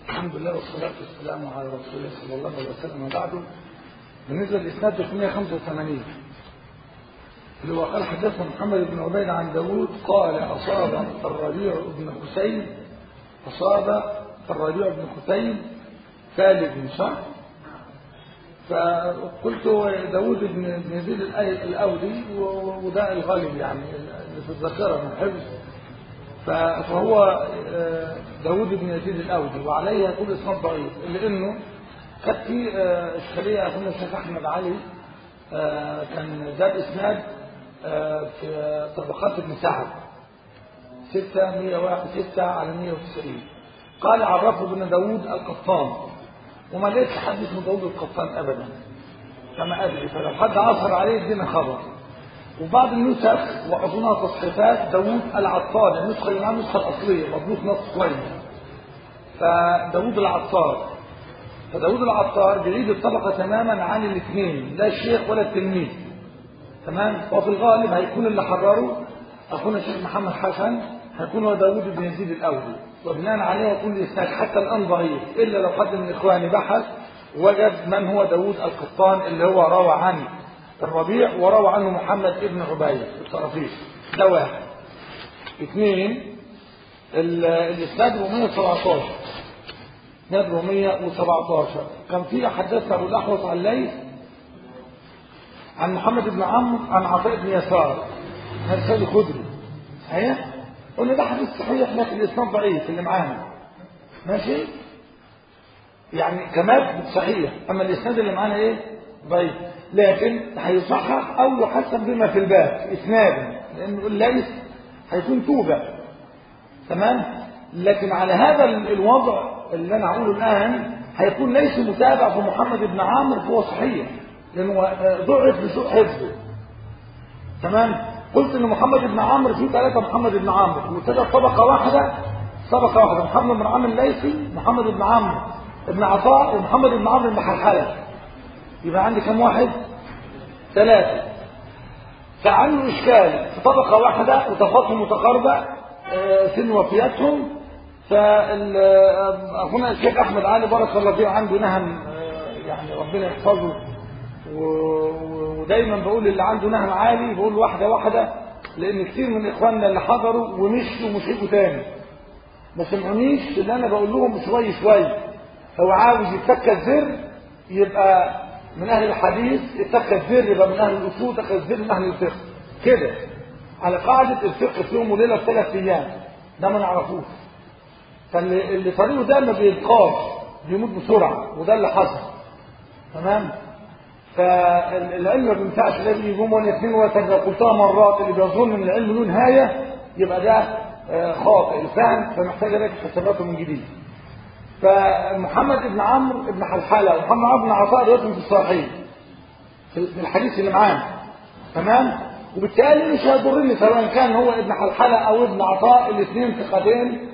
الحمد لله والصلاة والسلام على رسول الله صلى الله عليه وسلم وبعده بالنسبة للإسناد 385 اللي هو قال حدثنا محمد بن عبيد عن داوود قال أصاب الربيع بن حسين أصاب الربيع بن حسين ثالث صح؟ فقلت هو داوود بن بن يزيد الأودي وده الغالب يعني اللي في الذاكرة من الحفظ فهو داوود بن يزيد الأودي وعليه يقول إسناد ضعيف لأنه كانت في إشكالية أخونا الشيخ أحمد علي كان ذات إسناد في طبقات ابن سعد 601 6 على 190 قال عرفه بن داوود القطان وما لقيتش حد اسمه داوود القطان ابدا فما ادري فلو حد عثر عليه ادينا خبر وبعض النسخ واظنها تصحيفات داوود العطار النسخه اللي معاه النسخه الاصليه مضبوط نص كويس فداوود العطار فداوود العطار بيعيد الطبقه تماما عن الاثنين لا الشيخ ولا التلميذ تمام وفي الغالب هيكون اللي حرره اخونا الشيخ محمد حسن هيكون هو داوود بن يزيد الاودي وبناء عليه يكون الاسناد حتى الان ضعيف الا لو حد من اخواني بحث وجد من هو داوود القطان اللي هو روى عن الربيع وروى عنه محمد ابن عبيد الطرفيش ده واحد اثنين الاسناد 417 اسناد 417 كان في حدثنا ابو الاحوص عن الليث عن محمد بن عمرو عن عطاء بن يسار هذا سيد خدري صحيح قلنا ده حديث صحيح لكن الاسناد ضعيف اللي معانا ماشي يعني كمال صحيح اما الاسناد اللي معانا ايه ضعيف لكن هيصحح او يحسن بما في الباب اسنادا لانه ليس هيكون توبه تمام لكن على هذا الوضع اللي انا هقوله الان هيكون ليس متابع في محمد بن عامر فهو صحيح لانه ضعف بسوء حفظه تمام قلت ان محمد بن عامر فيه ثلاثه محمد بن عامر وابتدى طبقه واحده طبقه واحده محمد بن عامر الليثي محمد بن عامر ابن عطاء ومحمد بن عمرو بن حلحله يبقى عندي كم واحد ثلاثه فعنده اشكال في طبقه واحده وتفاصيل متقاربه سن وفياتهم فاخونا الشيخ احمد علي بارك الله فيه عنده نهم يعني ربنا يحفظه ودايما بقول اللي عنده نهم عالي بقول واحده واحده لان كتير من اخواننا اللي حضروا ومشوا ومش هيجوا تاني ما سمعونيش اللي انا بقول لهم شوي شوي هو عاوز يتك الزر يبقى من اهل الحديث يتك الزر يبقى من اهل الاصول يتك الزر من اهل الفقه كده على قاعده الفقه في يوم وليله في ثلاث ايام ده ما نعرفوش فاللي اللي طريقه ده ما بيلقاش بيموت بسرعه وده اللي حصل تمام فالعلم ما بينفعش ده بيجي يوم ولا اثنين ولا ثلاثه قلتها مرات اللي بيظن ان العلم له نهايه يبقى ده خاطئ الفهم فمحتاج يراجع حساباته من جديد فمحمد بن عمرو بن حلحله ومحمد عمرو بن عطاء روايتهم في الصحيح في الحديث اللي معانا تمام وبالتالي مش هيضرني سواء كان هو ابن حلحله او ابن عطاء الاثنين ثقتين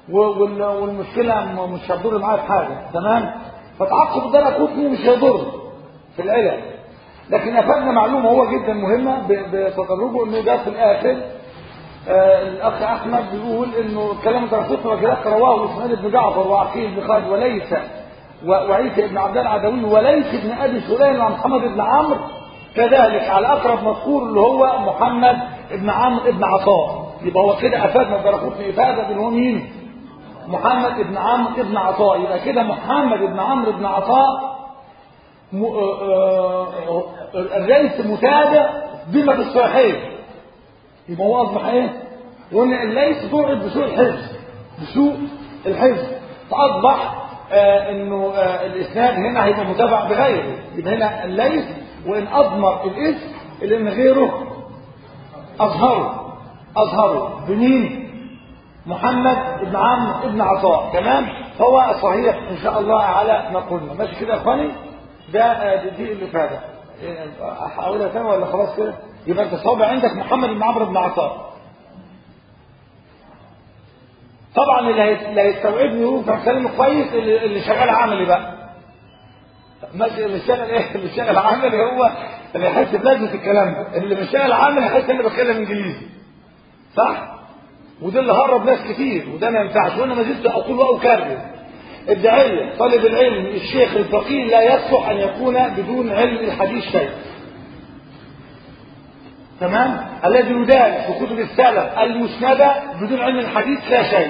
والمشكله مش هتضر معايا في حاجه تمام فتعقب ده قطني مش هيضر في العلم لكن افادنا معلومه هو جدا مهمه بتطرقه انه ده في الاخر آه الاخ احمد بيقول انه كلام درستنا وجلاك رواه اسماعيل بن جعفر وعقيل بن خالد وليس وعيسى بن عبد العدوي وليس بن ابي سليم عن محمد بن عمرو كذلك على اقرب مذكور اللي هو محمد بن عمرو بن عطاء يبقى هو كده افادنا درستنا افاده ان هو مين؟ محمد بن عمرو بن عطاء يبقى كده محمد بن عمرو بن عطاء م... آه... آه... الرئيس متابع بما في الصحيحين يبقى هو اصبح ايه؟ وان الليث ضعف بسوء الحفظ بسوء الحفظ فاصبح آه انه آه الاسناد هنا هيبقى متابع بغيره يبقى هنا الليث وان اضمر الاسم الا ان غيره اظهره اظهره بمين؟ محمد بن عمرو بن عطاء تمام فهو صحيح ان شاء الله على ما قلنا ماشي كده يا اخواني ده دي اللي فاتت احاولها تاني ولا خلاص كده يبقى انت صابع عندك محمد بن عمرو بن عطاء طبعا اللي هيستوعبني ويفهم كلامي كويس اللي, اللي شغال عملي بقى ماشي اللي شغال ايه اللي شغال عملي هو اللي يحس بلازمه الكلام ده اللي مش شغال عملي يحس اني بتكلم انجليزي صح وده اللي هرب ناس كتير وده ما ينفعش وانا ما زلت اقول واكرر الداعية طالب العلم الشيخ الفقيه لا يصلح أن يكون بدون علم الحديث شيء تمام الذي يدارس في كتب السلف المسندة بدون علم الحديث لا شيء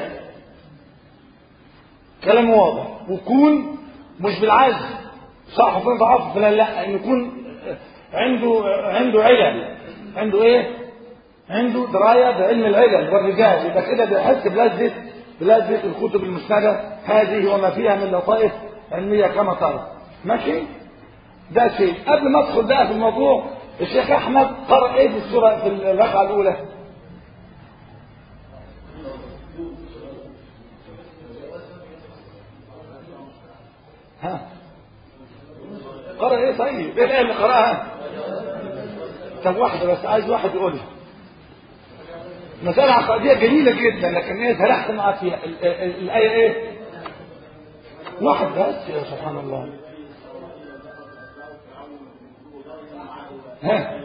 كلام واضح ويكون مش بالعزم صح وفين ضعف فلان لا ان يكون عنده عنده علم عنده ايه عنده درايه بعلم العلل والرجال يبقى كده بيحس بلذه بلذه الكتب المسنده هذه وما فيها من لطائف علميه كما ترى ماشي ده شيء قبل ما ادخل بقى في الموضوع الشيخ احمد قرأ ايه في السوره في الركعه الاولى ها قرأ ايه طيب ايه الايه اللي قرأها طب واحده بس عايز واحد يقول لي مسألة عقائدية جميلة جدا لكن ايه سرحت معاك فيها ال- ال- الآية ايه؟ واحد بس يا سبحان الله ها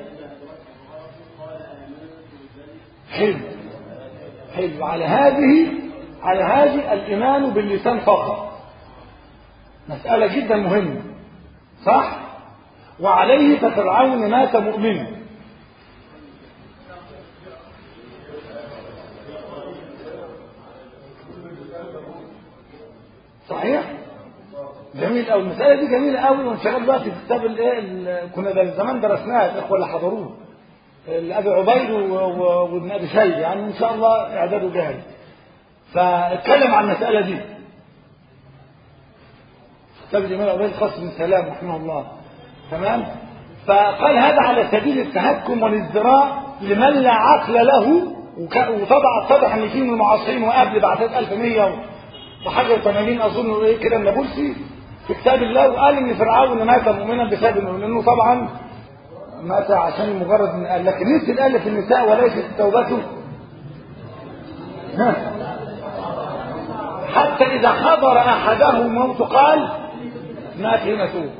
حلو حلو على هذه على هذه الإيمان باللسان فقط مسألة جدا مهمة صح؟ وعليه ففرعون مات مؤمنا صحيح جميل قوي المساله دي جميله قوي وانشغل دلوقتي في كتاب الايه ال- كنا ده زمان درسناها الاخوه اللي حضروه ابي عبيد و- و- وابن ابي شيبه يعني ان شاء الله اعداده جاهز فاتكلم عن المساله دي كتاب الامام عبيد خاص بن سلام رحمه الله تمام فقال هذا على سبيل التهكم والازدراء لمن لا عقل له وك- وطبعا اتضح ان في من المعاصرين وقبل بعد 1100 وحاجه و80 اظن ايه كده النابلسي في كتاب الله وقال ان فرعون مات مؤمنا بسبب انه لانه طبعا مات عشان مجرد ان قال لكن نسي الالف النساء وليست توبته ها. حتى اذا حضر احدهم الموت قال مات هنا توب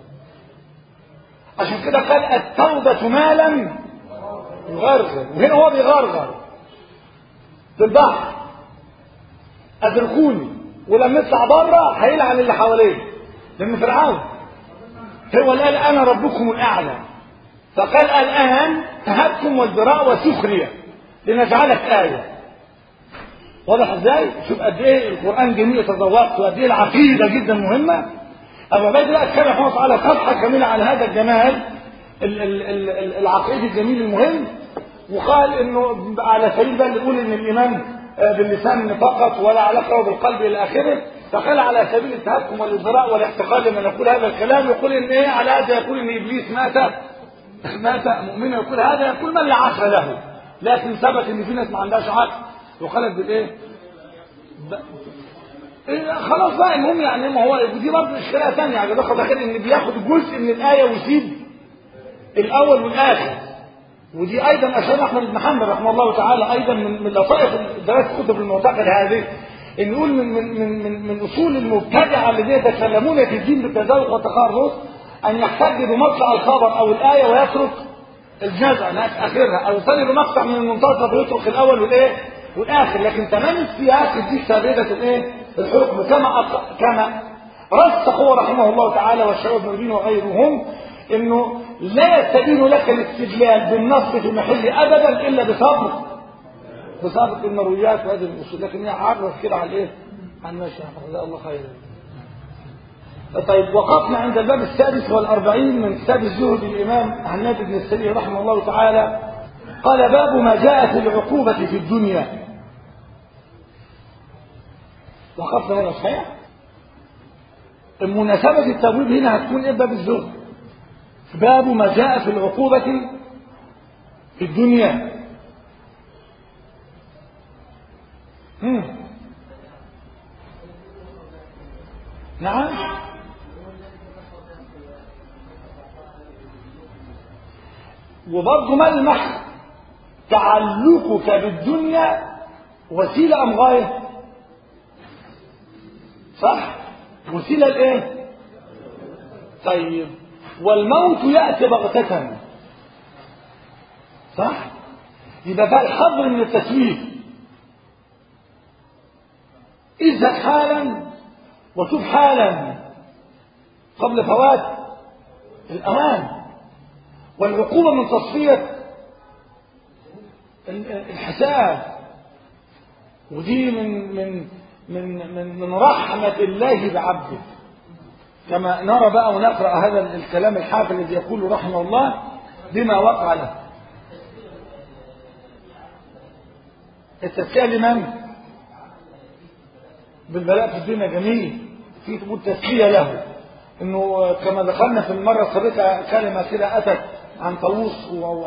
عشان كده قال التوبة ما لم يغرغر وهنا هو بيغرغر في البحر ادركوني ولما يطلع بره هيلعن اللي حواليه لان فرعون هو اللي قال انا ربكم الاعلى فقال الان تهكم والذراء وسخريه لنجعلك ايه واضح ازاي شوف قد ايه القران جميل تذوقت وقد ايه العقيده جدا مهمه ابو عبيد بقى اتكلم رحمه الله تعالى صفحه كامله على هذا الجمال ال- ال- ال- ال- العقيدي الجميل المهم وقال انه على سبيل بقى نقول ان الايمان آه، باللسان فقط ولا علاقه بالقلب الى اخره فقال على سبيل التهكم والازراء والاحتقال لمن يقول هذا الكلام يقول ان ايه على هذا يقول ان ابليس مات مات مؤمنا يقول هذا يقول من لا عقل له لكن ثبت ان في ناس ما عندهاش عقل وخلت بالايه؟ ب- إيه خلاص بقى المهم يعني ما هو دي برضه اشكاليه ثانيه يعني ده داخل ان بياخد جزء من الايه ويسيب الاول والاخر ودي ايضا اشار احمد بن حنبل رحمه الله تعالى ايضا من من لطائف دراسه كتب المعتقد هذه ان يقول من من من من, من اصول المبتدعه الذين يتكلمون في الدين بالتزاوج والتخرص ان يحتج بمطلع الخبر او الايه ويترك الجزء هناك اخرها او يصلي بمقطع من المنتصف ويترك الاول والايه والاخر لكن تمام السياق دي ثابته الايه الحكم كما أط- كما رسخ هو رحمه الله تعالى والشعوب بن وغيرهم انه لا يستبين لك الاستدلال بالنص في محل ابدا الا بصبر بصبر المرويات وهذه الاصول لكن هي عرف كده على ايه؟ عن ماشي جزاه الله خيرا طيب وقفنا عند الباب السادس والأربعين من كتاب الزهد الإمام عناد بن السري رحمه الله تعالى قال باب ما جاء في العقوبة في الدنيا وقفنا هنا صحيح المناسبة التبويب هنا هتكون ايه باب الزهد باب ما جاء في العقوبة في الدنيا مم. نعم وبرضه ملمح تعلقك بالدنيا وسيلة أم غاية صح وسيلة لإيه طيب والموت يأتي بغتة صح يبقى بقى الحظر من التسويف اذهب حالا وتوب حالا قبل فوات الأمان والعقوبة من تصفية الحساب ودي من من من من, من رحمة الله بعبده كما نرى بقى ونقرأ هذا الكلام الحافل الذي يقول رحمه الله بما وقع له التزكية لمن؟ بالبلاء في الدنيا جميل في تقول تزكية له انه كما ذكرنا في المرة السابقة كلمة كده اتت عن طاووس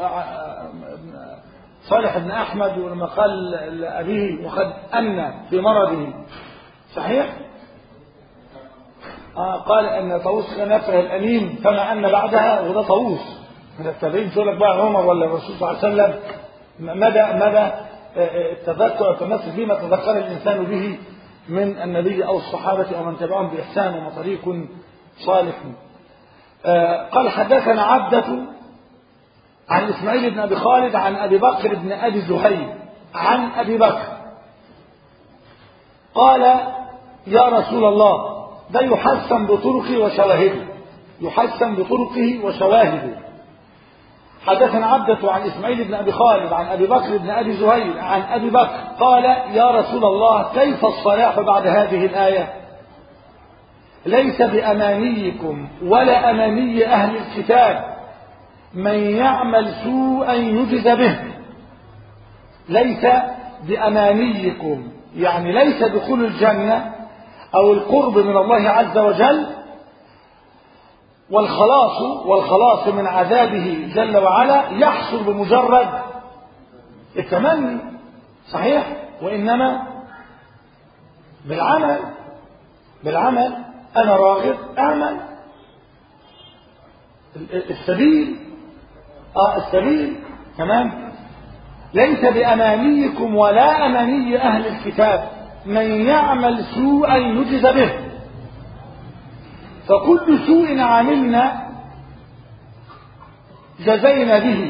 صالح بن احمد ولما قال لابيه وقد امن في مرضه صحيح؟ آه قال ان طاووس كان يكره الانين فما ان بعدها وده طاووس من التابعين تقول لك بقى عمر ولا الرسول صلى الله عليه وسلم مدى مدى التذكر التمسك بما تذكر الانسان به من النبي او الصحابه او من تبعهم باحسان وطريق صالح آه قال حدثنا عبدة عن اسماعيل بن ابي خالد عن ابي بكر بن ابي زهير عن ابي بكر قال يا رسول الله ده يحسن بطرقه وشواهده يحسن بطرقه وشواهده حدثنا عبدة عن إسماعيل بن أبي خالد عن أبي بكر بن أبي زهير عن أبي بكر قال يا رسول الله كيف الصلاح بعد هذه الآية ليس بأمانيكم ولا أماني أهل الكتاب من يعمل سوءا يجز به ليس بأمانيكم يعني ليس دخول الجنة أو القرب من الله عز وجل والخلاص والخلاص من عذابه جل وعلا يحصل بمجرد التمني صحيح وإنما بالعمل بالعمل أنا راغب أعمل السبيل آه السبيل تمام ليس بأمانيكم ولا أماني أهل الكتاب من يعمل سوءا يجز به فكل سوء عملنا جزينا به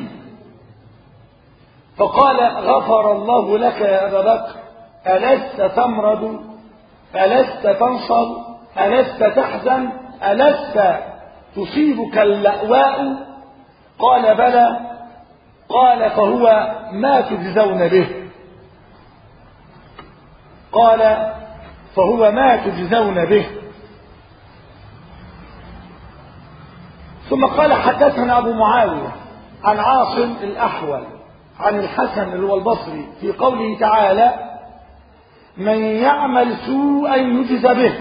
فقال غفر الله لك يا أبا بكر ألست تمرض ألست تنصب ألست تحزن ألست تصيبك اللأواء قال بلى قال فهو ما تجزون به قال فهو ما تجزون به ثم قال حدثنا أبو معاوية عن عاصم الأحول عن الحسن اللي هو البصري في قوله تعالى من يعمل سوءا يجز به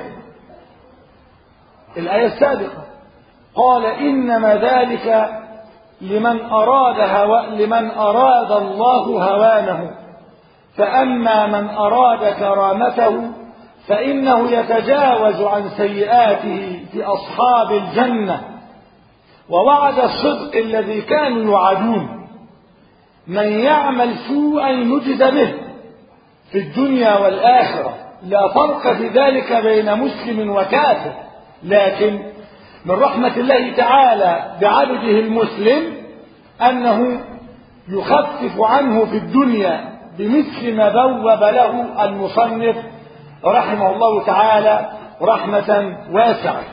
الآية السابقة قال إنما ذلك لمن أراد هو لمن أراد الله هوانه فأما من أراد كرامته فإنه يتجاوز عن سيئاته في أصحاب الجنة ووعد الصدق الذي كانوا يوعدون من يعمل سوءا يجز به في الدنيا والآخرة لا فرق في ذلك بين مسلم وكافر لكن من رحمة الله تعالى بعبده المسلم أنه يخفف عنه في الدنيا بمثل ما بوب له المصنف رحمه الله تعالى رحمة واسعة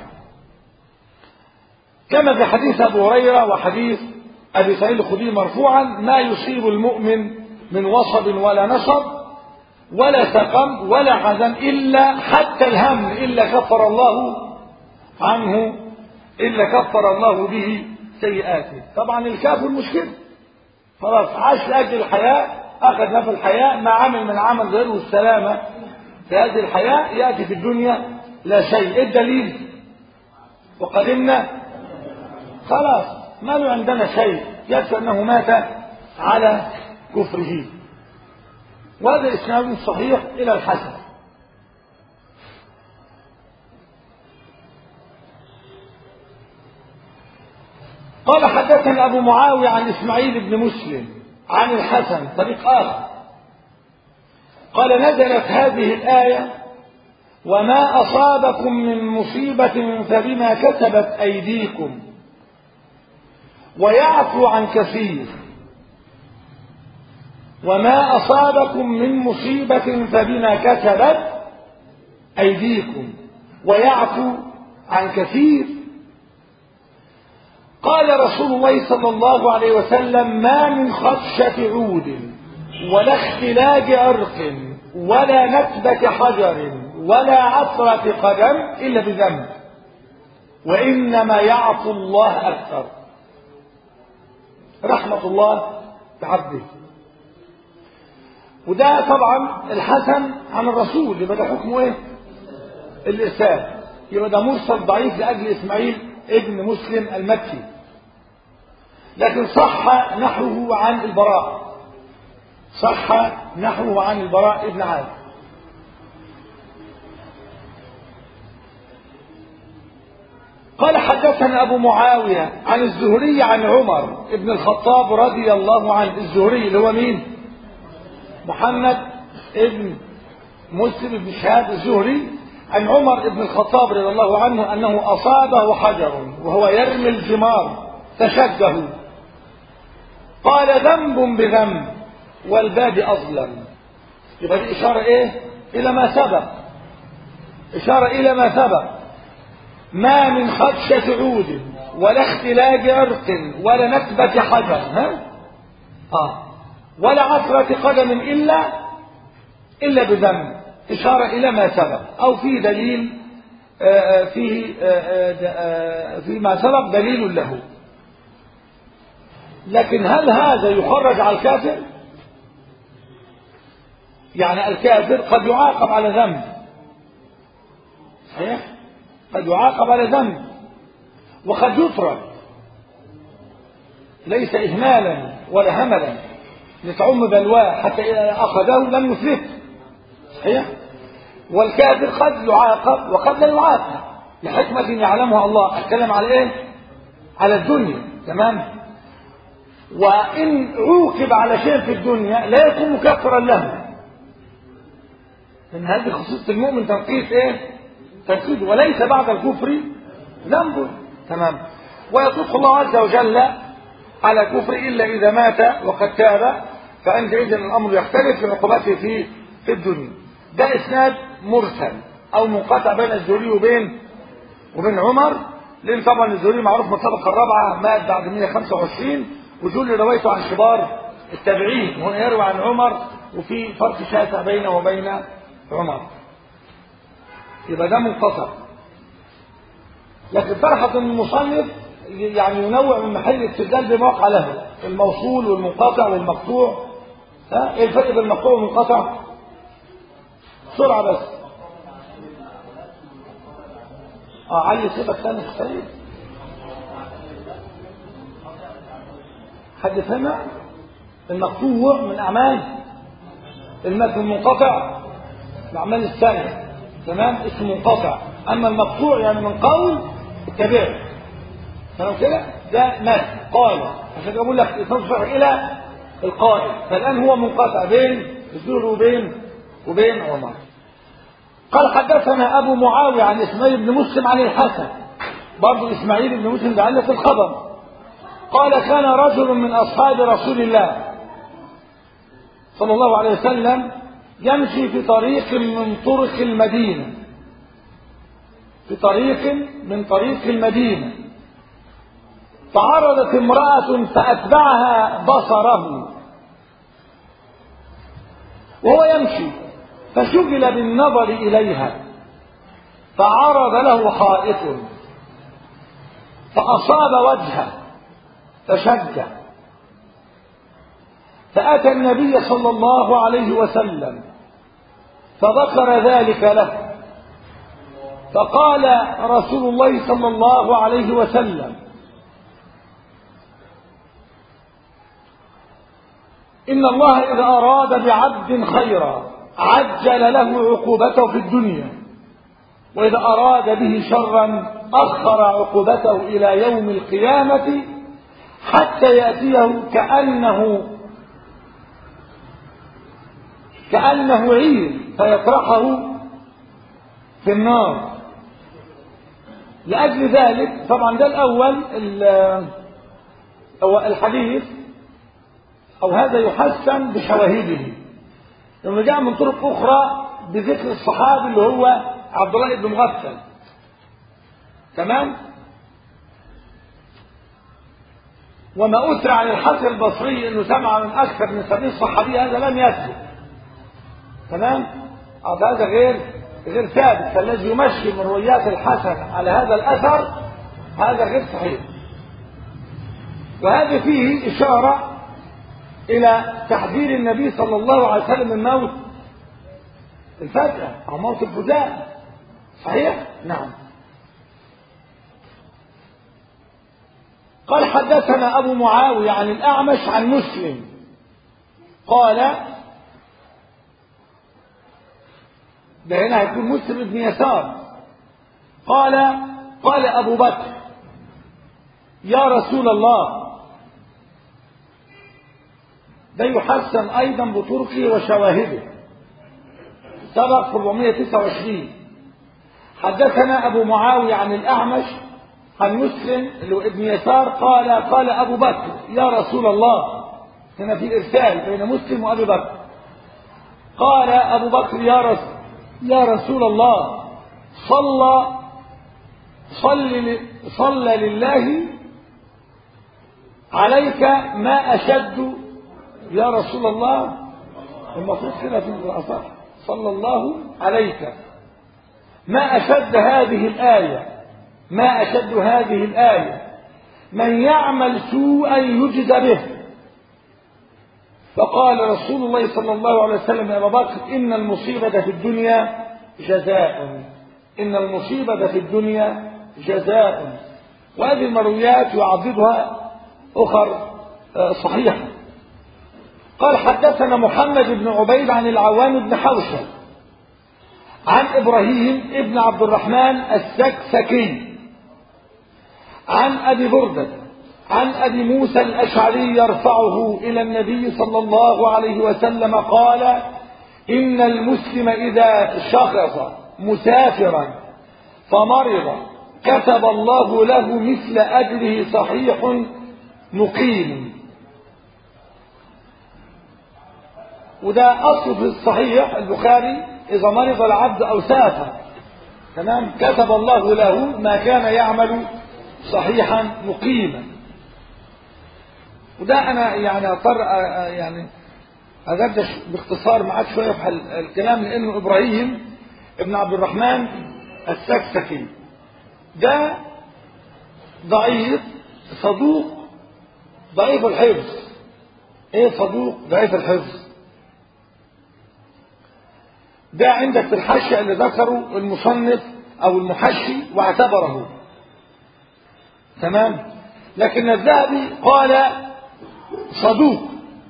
كما في حديث أبو هريرة وحديث أبي سعيد الخدري مرفوعا ما يصيب المؤمن من وصب ولا نصب ولا سقم ولا حزن إلا حتى الهم إلا كفر الله عنه إلا كفر الله به سيئاته طبعا الكافر مشكلة خلاص عاش لأجل الحياة أخذ نفس الحياة ما عمل من عمل غيره السلامة في هذه الحياة يأتي في الدنيا لا شيء إيه الدليل وقدمنا خلاص ما له عندنا شيء يكفي أنه مات على كفره وهذا إسناد صحيح إلى الحسن قال حدثنا أبو معاوية عن إسماعيل بن مسلم عن الحسن طريق آخر قال نزلت هذه الآية وما أصابكم من مصيبة فبما كسبت أيديكم ويعفو عن كثير وما أصابكم من مصيبة فبما كسبت أيديكم ويعفو عن كثير قال رسول الله صلى الله عليه وسلم ما من خدشة عود ولا اختلاج عرق ولا نتبة حجر ولا عثرة قدم إلا بذنب وإنما يعفو الله أكثر رحمة الله بعبده وده طبعا الحسن عن الرسول يبقى ده حكمه ايه الارسال يبقى ده مرسل ضعيف لاجل اسماعيل ابن مسلم المكي لكن صح نحوه عن البراء صح نحوه عن البراء ابن عازب قال حدثنا أبو معاوية عن الزهري عن عمر ابن الخطاب رضي الله عنه الزهري اللي هو مين محمد ابن مسلم بن شهاب الزهري عن عمر بن الخطاب رضي الله عنه أنه أصابه حجر وهو يرمي الجمار فشده قال ذنب بذنب والباد أظلم يبقى دي إشارة إيه إلى ما سبق إشارة إلى ما سبق ما من خدشة عود ولا اختلاج عرق ولا نكبة حجر ها؟ آه. ولا عثرة قدم إلا إلا بذنب إشارة إلى ما سبق أو في دليل آه فيه آه فيما سبق دليل له لكن هل هذا يخرج على الكافر يعني الكافر قد يعاقب على ذنب صحيح قد يعاقب على ذنب وقد يترك ليس إهمالا ولا هملا لتعم بلواه حتى إذا أخذه لم يفلت صحيح والكافر قد يعاقب وقد لا يعاقب لحكمة يعلمها الله أتكلم على إيه على الدنيا تمام وإن عوقب على شيء في الدنيا لا يكون مكفرا له من هذه خصوصية المؤمن تنقيص إيه تنقيص وليس بعد الكفر ذنب تمام ويطلق الله عز وجل على كفر إلا إذا مات وقد تاب فعندئذ الأمر يختلف في عقوبته في في الدنيا ده إسناد مرسل أو منقطع بين الزهري وبين وبين عمر لأن طبعا الزهري معروف من الطبقة الرابعة مات بعد 125 وجل روايته عن كبار التابعين هنا يروي عن عمر وفي فرق شاسع بينه وبين عمر يبقى ده منقطع لكن فرحة المصنف يعني ينوع من محل الاستدلال بما وقع له الموصول والمنقطع والمقطوع ها ايه الفرق بين المقطوع والمنقطع بسرعة بس اه علي صفة ثانية سيد حد فهمها المقطوع من أعمال المتن المنقطع من أعمال الثانية تمام اسمه منقطع أما المقطوع يعني من قول التابعي تمام كده ده مات قال عشان اقول لك تصبح الى القائل فالان هو منقطع بين الزهر وبين وبين عمر قال حدثنا ابو معاويه عن اسماعيل بن مسلم عن الحسن برضه اسماعيل بن مسلم بعلة الخبر قال كان رجل من اصحاب رسول الله صلى الله عليه وسلم يمشي في طريق من طرق المدينه في طريق من طريق المدينه فعرضت امرأة فأتبعها بصره وهو يمشي فشغل بالنظر إليها فعرض له حائط فأصاب وجهه فشج فأتى النبي صلى الله عليه وسلم فذكر ذلك له فقال رسول الله صلى الله عليه وسلم إن الله إذا أراد بعبد خيرا عجل له عقوبته في الدنيا وإذا أراد به شرا أخر عقوبته إلى يوم القيامة حتى يأتيه كأنه كأنه عير فيطرحه في النار لأجل ذلك طبعا ده الأول الحديث أو هذا يحسن بشواهده لما جاء من طرق أخرى بذكر الصحابي اللي هو عبد الله بن مغفل تمام وما أثر عن الحسن البصري أنه سمع من أكثر من سبعين صحابي هذا لم يثبت تمام هذا غير غير ثابت فالذي يمشي من روايات الحسن على هذا الأثر هذا غير صحيح وهذا فيه إشارة إلى تحذير النبي صلى الله عليه وسلم من موت الفجأة أو موت الفجاء صحيح؟ نعم قال حدثنا أبو معاوية عن الأعمش عن مسلم قال ده هنا هيكون مسلم ابن يسار قال قال أبو بكر يا رسول الله ده يحسن أيضا بطرقه وشواهده سبق 429 حدثنا أبو معاوية عن الأعمش عن مسلم اللي هو ابن يسار قال قال أبو بكر يا رسول الله هنا في إرسال بين مسلم وأبي بكر قال أبو بكر يا رسول يا رسول الله صلى صل صلى لله عليك ما أشد يا رسول الله المفروض كده في الأصح صلى الله عليك ما أشد هذه الآية ما أشد هذه الآية من يعمل سوءا يجد به فقال رسول الله صلى الله عليه وسلم يا أبا بكر إن المصيبة في الدنيا جزاء إن المصيبة في الدنيا جزاء وهذه المرويات يعضدها أخر صحيحة قال حدثنا محمد بن عبيد عن العوام بن حوشب عن إبراهيم ابن عبد الرحمن السكسكي عن أبي بردة عن أبي موسى الأشعري يرفعه إلى النبي صلى الله عليه وسلم قال إن المسلم إذا شخص مسافرا فمرض كتب الله له مثل أجره صحيح مقيم وده أصل في الصحيح البخاري إذا مرض العبد أو سافر تمام كتب الله له ما كان يعمل صحيحا مقيما وده أنا يعني أضطر يعني أدردش باختصار معاك شوية في الكلام لأنه إبراهيم ابن عبد الرحمن السكسكي ده ضعيف صدوق ضعيف الحفظ ايه صدوق ضعيف الحفظ ده عندك في الحاشية اللي ذكره المصنف او المحشي واعتبره تمام لكن الذهبي قال صدوق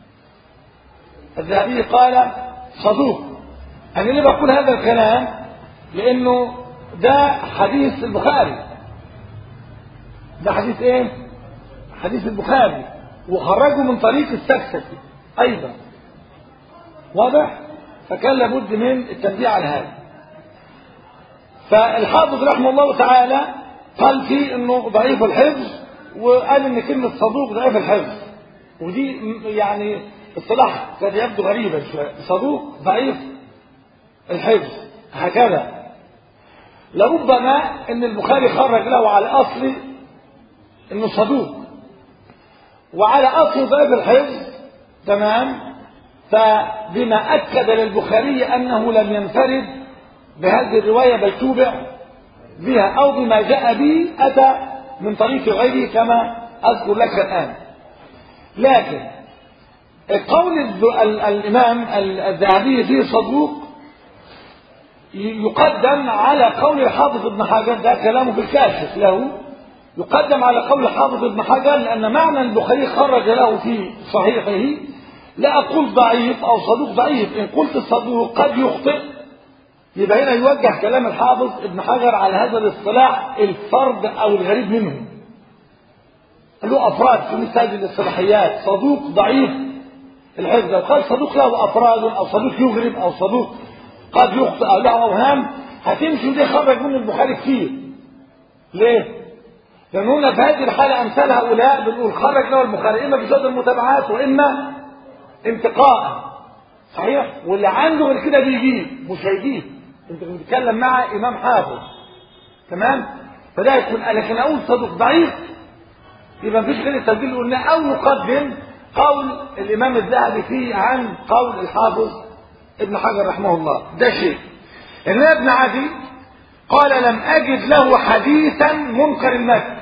الذهبي قال صدوق انا ليه بقول هذا الكلام لانه ده حديث البخاري ده حديث ايه حديث البخاري وخرجه من طريق السكسكي ايضا واضح فكان لابد من التنبيه على هذا فالحافظ رحمه الله تعالى قال فيه انه ضعيف الحفظ وقال ان كلمة صدوق ضعيف الحفظ ودي يعني اصطلاح قد يبدو غريبا شوية صدوق ضعيف الحفظ هكذا لربما ان البخاري خرج له على اصل انه صدوق وعلى اصل ضعيف الحفظ تمام فبما اكد للبخاري انه لم ينفرد بهذه الروايه بل توبع بها او بما جاء به اتى من طريق غيره كما اذكر لك الان لكن قول الامام الذهبي فيه صدوق يقدم على قول الحافظ ابن حجر ده كلامه في الكاشف له يقدم على قول الحافظ ابن حجر لأن معنى البخاري خرج له في صحيحه لا أقول ضعيف أو صدوق ضعيف إن قلت الصدوق قد يخطئ يبقى هنا يوجه كلام الحافظ ابن حجر على هذا الاصطلاح الفرد أو الغريب منه له أفراد في مثل هذه الاصطلاحيات صدوق ضعيف الحفظ لو قال صدوق له أفراد أو صدوق يغرب أو صدوق قد يخطئ أو له أوهام هتمشي ودي خرج من البخاري كتير ليه؟ لأن هنا في هذه الحالة أمثال هؤلاء بنقول خرج له البخاري إما بشهادة المتابعات وإما انتقاء صحيح؟ واللي عنده غير كده بيجيب مش هيجيب أنت بتتكلم مع إمام حافظ تمام؟ فده يكون لكن اقول صدوق ضعيف يبقى مفيش غير التبديل اللي قلناه او نقدم قول الامام الذهبي فيه عن قول الحافظ ابن حجر رحمه الله ده شيء ان ابن عدي قال لم اجد له حديثا منكر المتن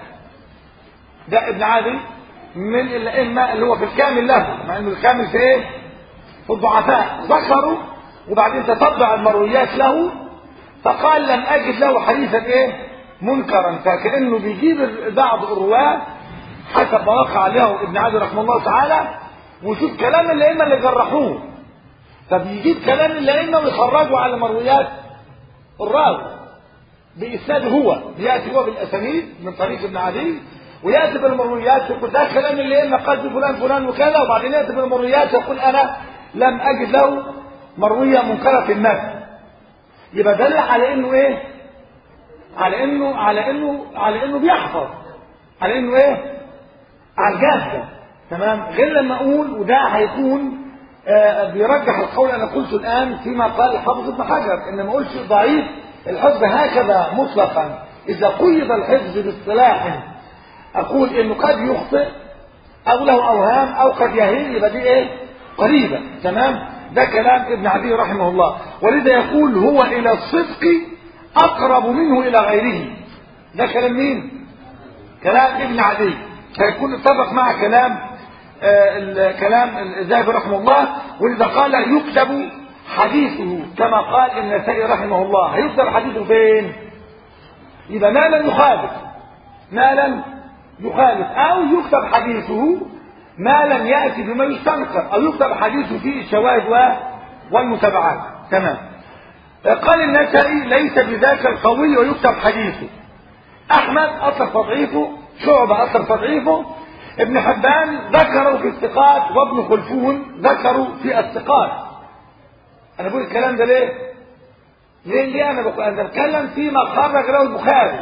ده ابن عدي من الائمه اللي هو في الكامل له مع انه الكامل في ايه في الضعفاء ذكروا وبعدين تتبع المرويات له فقال لم اجد له حديثا ايه منكرا فكانه بيجيب بعض الرواه حسب ما وقع له ابن عدي رحمه الله تعالى وشوف كلام الائمه اللي جرحوه فبيجيب كلام الائمه ويخرجوا على مرويات الراوي باسناد هو بياتي هو بالاسانيد من طريق ابن عدي وياتي بالمرويات يقول ده كلام الائمه قال فلان فلان وكذا وبعدين ياتي بالمرويات يقول انا لم اجد له مرويه منكره في النفس يبقى دل على انه ايه على انه على انه على انه بيحفظ على انه ايه على الجاهزة تمام غير لما اقول وده هيكون آه بيرجح القول انا قلته الان فيما قال الحافظ ابن حجر ان ما اقولش ضعيف الحفظ هكذا مطلقا اذا قيد الحفظ باصطلاح اقول انه قد يخطئ او له اوهام او قد يهين يبقى دي ايه قريبة تمام ده كلام ابن عدي رحمه الله ولذا يقول هو الى الصدق اقرب منه الى غيره ده كلام مين كلام ابن عدي هيكون اتفق مع كلام آه الكلام الذهبي رحمه الله ولذا قال يكتب حديثه كما قال النسائي رحمه الله هيكتب حديثه فين يبقى ما لم يخالف ما لم يخالف او يكتب حديثه ما لم يأتي بما يستنكر او يكتب حديثه فيه الشواهد والمتابعات تمام قال النسائي ليس بذاك القوي ويكتب حديثه احمد اطلق تضعيفه شعبة أثر تضعيفه ابن حبان ذكروا في الثقات وابن خلفون ذكروا في الثقات أنا بقول الكلام ده ليه؟ ليه ليه أنا بقول أنا بتكلم فيما خرج له البخاري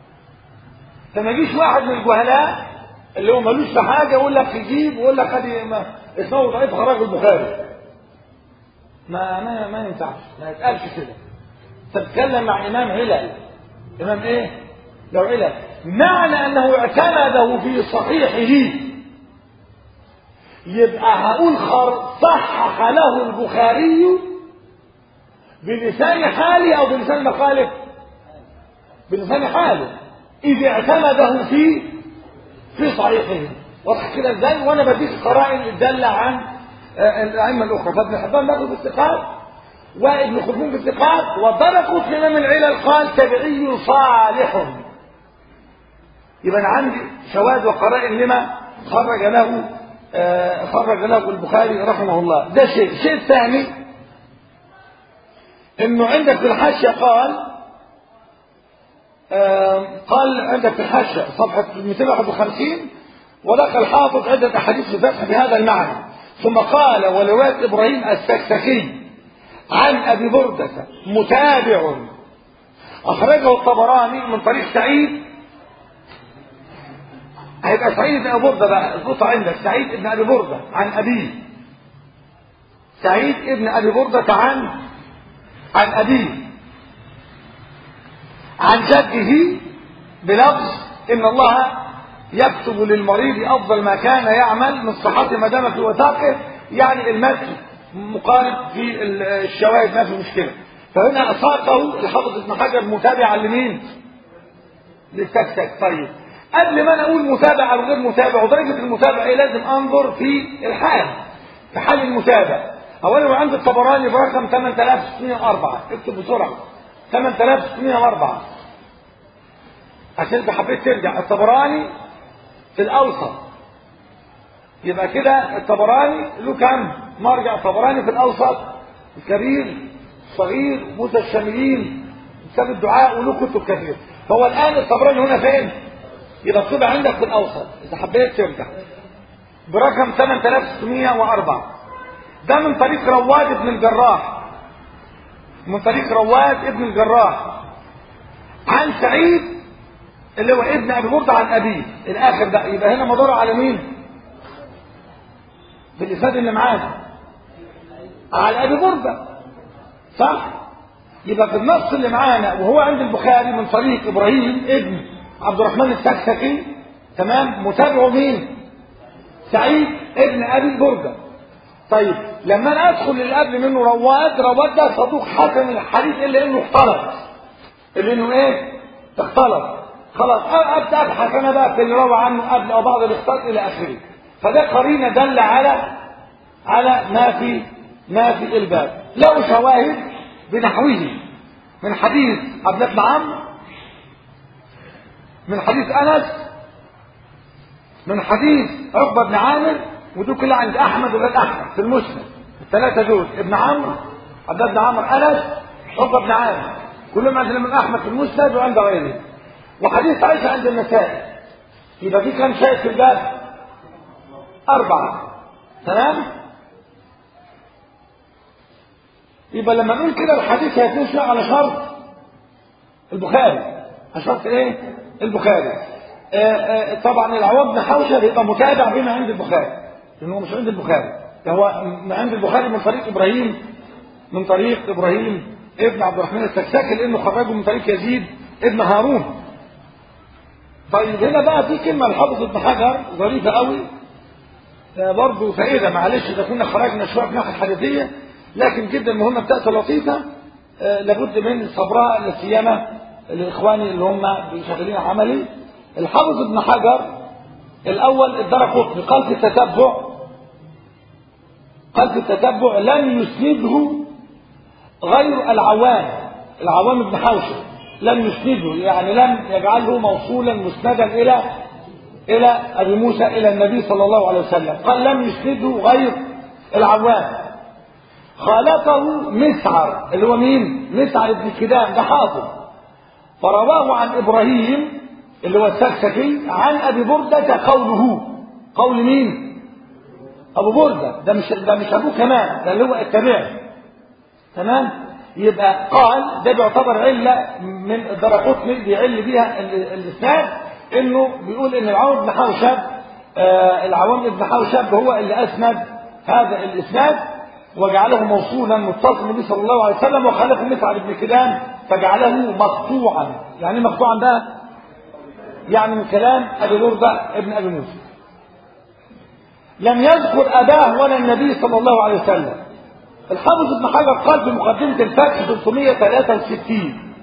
فما يجيش واحد من الجهلاء اللي هو ملوش في حاجة يقول لك يجيب ويقول لك ادي اسمه ضعيف خرج البخاري ما ما ما ينفعش ما يتقالش كده تتكلم مع إمام علل إمام إيه؟ لو علل معنى انه اعتمده في صحيحه يبقى هقول صحح له البخاري بلسان حاله او بلسان مخالف بلسان حاله اذ اعتمده في في صحيحه واضح كده ازاي وانا بديك قرائن الداله عن الائمه الاخرى فابن حبان باخذ بالثقات وابن خلفون بالثقات وضرقوا في امام العلل قال تبعي صالح يبقى انا عندي شواهد وقرائن لما خرج له آه خرج له البخاري رحمه الله ده شيء الشيء الثاني انه عندك في الحاشيه قال آه قال عندك في الحاشيه صفحه 251 ولقى الحافظ عده احاديث في الفتح بهذا المعنى ثم قال ولواء ابراهيم السكسكي عن ابي برده متابع اخرجه الطبراني من طريق سعيد هيبقى سعيد بن ابي برده بقى الخطه عندك سعيد بن ابي برده عن ابيه سعيد بن ابي برده عن عن ابيه عن جده بلفظ ان الله يكتب للمريض افضل ما كان يعمل من صحته ما دام في وثاقه يعني المثل مقارب في الشواهد ما في مشكله فهنا اساقه الحافظ ابن حجر متابعا لمين؟ للتكتك طيب قبل ما انا اقول متابع او غير متابع ودرجه المتابعه ايه لازم انظر في الحال في حال المتابع اولا عند الطبراني برقم 8604 اكتب بسرعه 8604 عشان انت حبيت ترجع الطبراني في الاوسط يبقى كده الطبراني له كم مرجع الطبراني في الاوسط الكبير الصغير موسى الشاملين كتاب الدعاء وله كتب كثير فهو الان الطبراني هنا فين يبقى الطب عندك في الاوسط اذا حبيت ترجع برقم 8604 ده من طريق رواد ابن الجراح من طريق رواد ابن الجراح عن سعيد اللي هو ابن ابي برده عن ابيه الاخر ده يبقى هنا مدار على مين بالاسناد اللي معانا على ابي برده صح يبقى في النص اللي معانا وهو عند البخاري من طريق ابراهيم ابن عبد الرحمن السكسكي تمام متابعه مين سعيد ابن ابي برده طيب لما انا ادخل اللي قبل منه رواد رواد ده صدوق حسن الحديث الا انه اختلط اللي انه ايه اختلط خلاص ابدا ابحث انا بقى في اللي روى عنه قبل او بعض الاختلاط الى اخره فده قرينه دل على على ما في ما في الباب له شواهد بنحوه من حديث عبد الله بن عمرو من حديث انس من حديث عقبه بن عامر ودول كلها عند احمد وغير احمد في المسند الثلاثه دول ابن عمرو عبد الله بن عمرو انس عقبه بن عامر كلهم عند الامام احمد في المسند وعند غيره وحديث عائشه عند النسائي يبقى في كم شيء في الباب اربعه تمام يبقى لما نقول كده الحديث هيكون شيء على شرط البخاري على شرط ايه البخاري آآ آآ طبعا العوض بن حوشب يبقى متابع بما عند البخاري لانه مش عند البخاري ده هو من عند البخاري من طريق ابراهيم من طريق ابراهيم ابن عبد الرحمن السكساكي لانه خرجه من طريق يزيد ابن هارون طيب هنا بقى في كلمه لحافظ ابن حجر ظريفه قوي برضه فائده معلش اذا كنا خرجنا شويه في ناحيه الحديثيه لكن جدا المهمه بتاعته لطيفه آه لابد من صبرها لا سيما لاخواني اللي هم شغالين عملي الحافظ ابن حجر الاول الدرك قطني قال في التتبع قال في التتبع لم يسنده غير العوام العوام ابن حوشب لم يسنده يعني لم يجعله موصولا مسندا الى الى ابي موسى الى النبي صلى الله عليه وسلم قال لم يسنده غير العوام خالفه مسعر اللي هو مين مسعر بن كدام ده حافظ فرواه عن ابراهيم اللي هو السكسكي عن ابي برده قوله قول مين ابو برده ده مش ده مش ابوه كمان ده اللي هو التابعي تمام يبقى قال ده بيعتبر عله من الدرقطني بيعل بيها الاسناد انه بيقول ان العوام بن حوشب آه العوام بن حوشب هو اللي اسند هذا الاسناد وجعله موصولا متصل النبي صلى الله عليه وسلم وخالفه مسعد بن كلام فجعله مقطوعا يعني مقطوعا ده يعني من كلام ابي برده ابن ابي موسى لم يذكر اباه ولا النبي صلى الله عليه وسلم الحافظ ابن حجر قال في مقدمه الفتح 363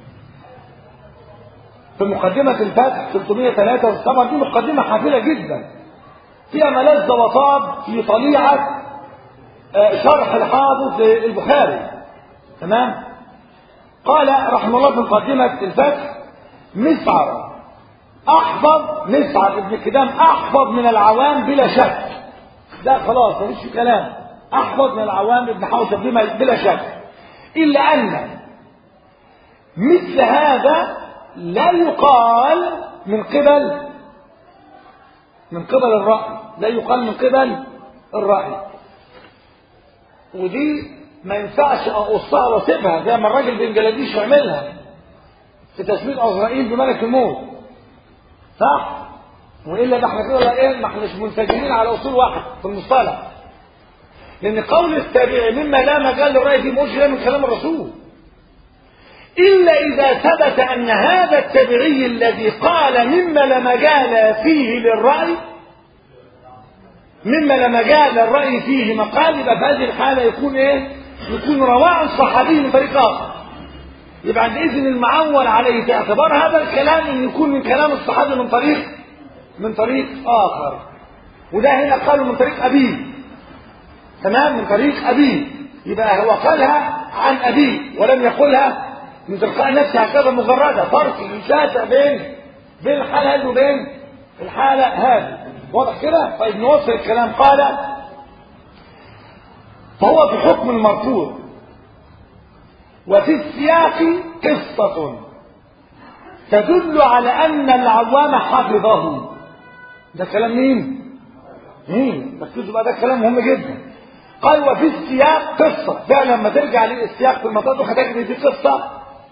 في مقدمة الفتح 303 طبعا دي مقدمة حافلة جدا فيها ملذ وطاب في طليعة شرح الحافظ للبخاري تمام قال رحمه الله في مقدمة الفتح مسعر أحفظ مسعر ابن كدام أحفظ من العوام بلا شك ده خلاص مفيش كلام أحفظ من العوام ابن حوشب بلا شك إلا أن مثل هذا لا يقال من قبل من قبل الرأي لا يقال من قبل الرأي ودي ما ينفعش اقصها واسيبها زي ما الراجل بنجلاديش يعملها في تسميه عزرائيل بملك الموت صح والا ده احنا كده ولا ايه ما احناش منسجمين على اصول واحد في المصطلح لان قول التابعي مما لا مجال للراي فيه مجرى من كلام الرسول الا اذا ثبت ان هذا التابعي الذي قال مما لا مجال فيه للراي مما لا مجال للرأي فيه مقال يبقى في هذه الحالة يكون ايه؟ يكون رواه عن صحابي من طريق آخر. يبقى عندئذ المعول عليه في اعتبار هذا الكلام ان يكون من كلام الصحابي من طريق من طريق آخر. وده هنا قالوا من طريق أبيه. تمام؟ من طريق أبيه. يبقى هو قالها عن أبيه ولم يقولها من تلقاء نفسه هكذا مجردة فرق شاسع بين بين الحالة هذه وبين الحالة هذه. واضح كده طيب نوصل الكلام قال فهو في حكم المرفوع وفي السياق قصة تدل على أن العوام حفظه ده كلام مين؟ مين؟ ركزوا بقى ده كلام مهم جدا قال وفي السياق قصة فعلا لما ترجع للسياق في المنطقة هتجد في قصة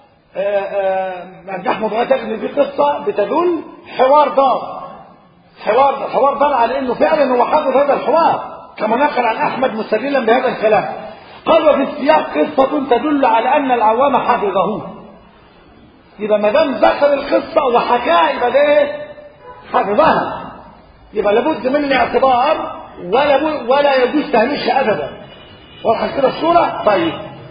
عند أحمد هتجد في قصة بتدل حوار دار حوار حوار دار على انه فعلا هو حافظ هذا الحوار كما نقل عن احمد مستدلا بهذا الكلام قال وفي السياق قصة تدل على أن العوام حفظه يبقى ما دام ذكر القصة وحكاها يبقى ده ايه؟ حفظها يبقى لابد من الاعتبار ولا بد ولا يجوز تهميشها ابدا واضحه كده الصوره طيب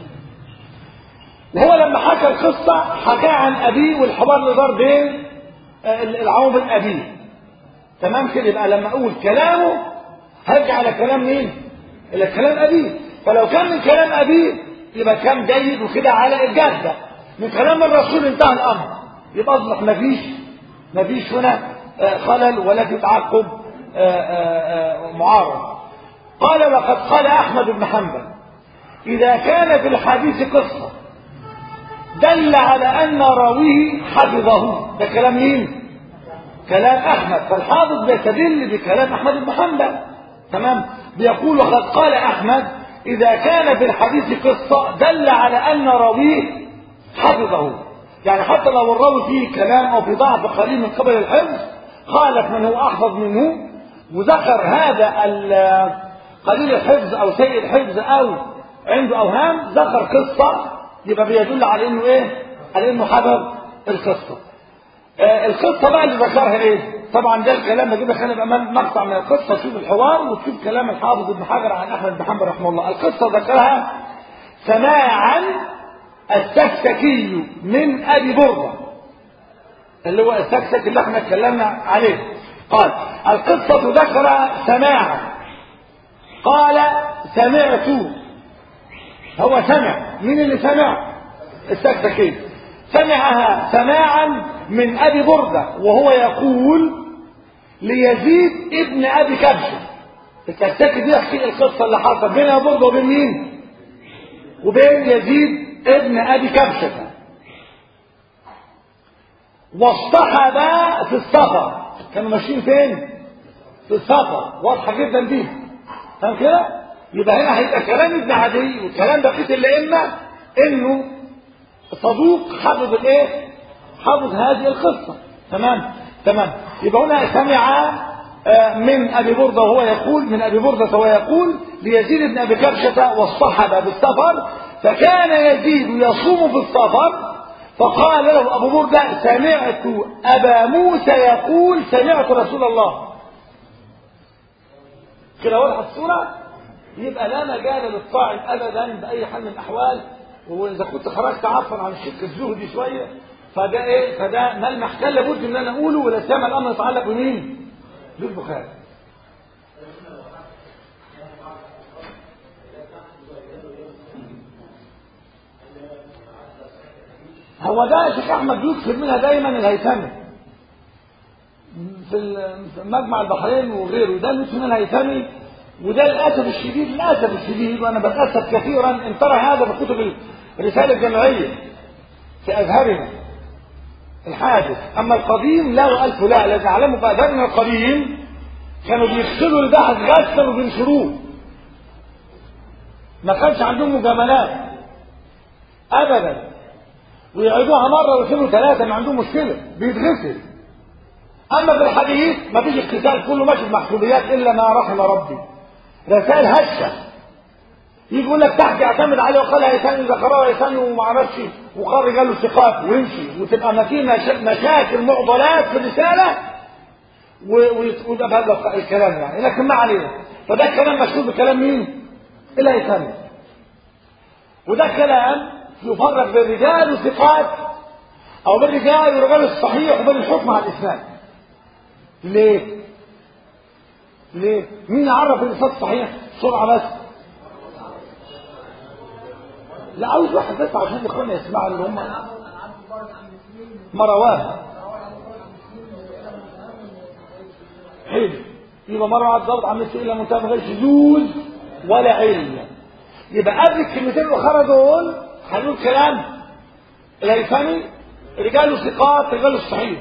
وهو لما حكى القصه حكاها عن ابيه والحوار اللي دار بين العوام بين ابيه تمام كده يبقى لما اقول كلامه هرجع على كلام مين؟ الى كلام ابيه فلو كان من كلام ابيه يبقى كان جيد وكده على الجاده من كلام الرسول انتهى الامر يبقى اصبح مفيش مفيش هنا خلل ولا في تعقب معارض قال وقد قال احمد بن حنبل اذا كان في الحديث قصه دل على ان راويه حفظه ده كلام مين كلام احمد فالحافظ بيستدل بكلام احمد بن حنبل تمام بيقول وقد قال احمد اذا كان في الحديث قصه دل على ان راويه حفظه يعني حتى لو الراوي فيه كلام او في ضعف قليل من قبل الحفظ خالف من هو احفظ منه وذكر هذا قليل الحفظ او سيء الحفظ او عنده اوهام ذكر قصه يبقى بيدل على انه ايه؟ على انه حفظ القصه. آه القصه بقى اللي ذكرها ايه؟ طبعا ده الكلام نجيب خلينا بقى مقطع من القصه تشوف الحوار وتشوف كلام الحافظ ابن حجر عن احمد بن حنبل رحمه الله، القصه ذكرها سماعا السكسكي من ابي برده اللي هو السكسك اللي احنا اتكلمنا عليه قال القصة ذكر سماعا قال سمعت هو سمع مين اللي سمع السكسكي سمعها سماعا من ابي بردة وهو يقول ليزيد ابن ابي كبشة السكسكي دي يحكي القصة اللي حصلت بين ابي بردة وبين مين وبين يزيد ابن ابي كبشة واصطحب في السفر كانوا ماشيين فين في السفر واضحه جدا دي فاهم كده يبقى هنا هيبقى كلام ابن عدي وكلام بقيه الائمه انه صدوق حافظ الايه حافظ هذه القصه تمام تمام يبقى هنا سمع من ابي برده وهو يقول من ابي برده وهو يقول ليزيد بن ابي كبشه واصطحب بالسفر فكان يزيد يصوم في السفر فقال له أبو بردة سمعت أبا موسى يقول سمعت رسول الله كده واضحة الصورة يبقى لا مجال للطاعن أبدا بأي حال من الأحوال وإذا كنت خرجت عفوا عن الشق الزهدي شوية فده إيه فده ملمح كان لابد إن أنا أقوله ولا سيما الأمر يتعلق بمين؟ بالبخاري هو ده يا شيخ احمد يكثر منها دايما الهيثمي في مجمع البحرين وغيره ده يكثر منها الهيثمي وده للاسف الشديد للاسف الشديد وانا بتاسف كثيرا ان ترى هذا في كتب الرساله الجامعيه في ازهرنا الحادث اما القديم لا الف لا لازم اعلموا في ازهرنا القديم كانوا بيغسلوا البحث غسلا وبينشروه ما كانش عندهم مجاملات ابدا ويعيدوها مرة واثنين وثلاثة ما عندهم مشكلة بيتغسل أما في الحديث ما فيش اغتسال كله ماشي بمحسوبيات إلا ما رحم ربي رسائل هشة يجي يقول لك تحت يعتمد عليه وقال هيثاني ذكرها هيثاني وما عملش وقال رجاله ثقات ويمشي وتبقى ما في مشاكل معضلات في الرسالة ويبقى بهذا الكلام يعني لكن ما علينا فده الكلام مشهور بكلام مين؟ الهيثمي وده كلام يفرق بين رجال وثقات او بين رجال ورجال الصحيح وبين الحكم على الاسلام ليه ليه مين يعرف الاسناد الصحيح بسرعه بس لا عاوز واحد بس عشان اخواننا يسمعوا اللي هم ما رواه حلو يبقى مره واحد ضابط عن مثل الا منتهى من غير شذوذ ولا علم يبقى قبل الكلمتين الاخرى دول هنقول كلام الهيثمي رجال ثقات رجال الصحيح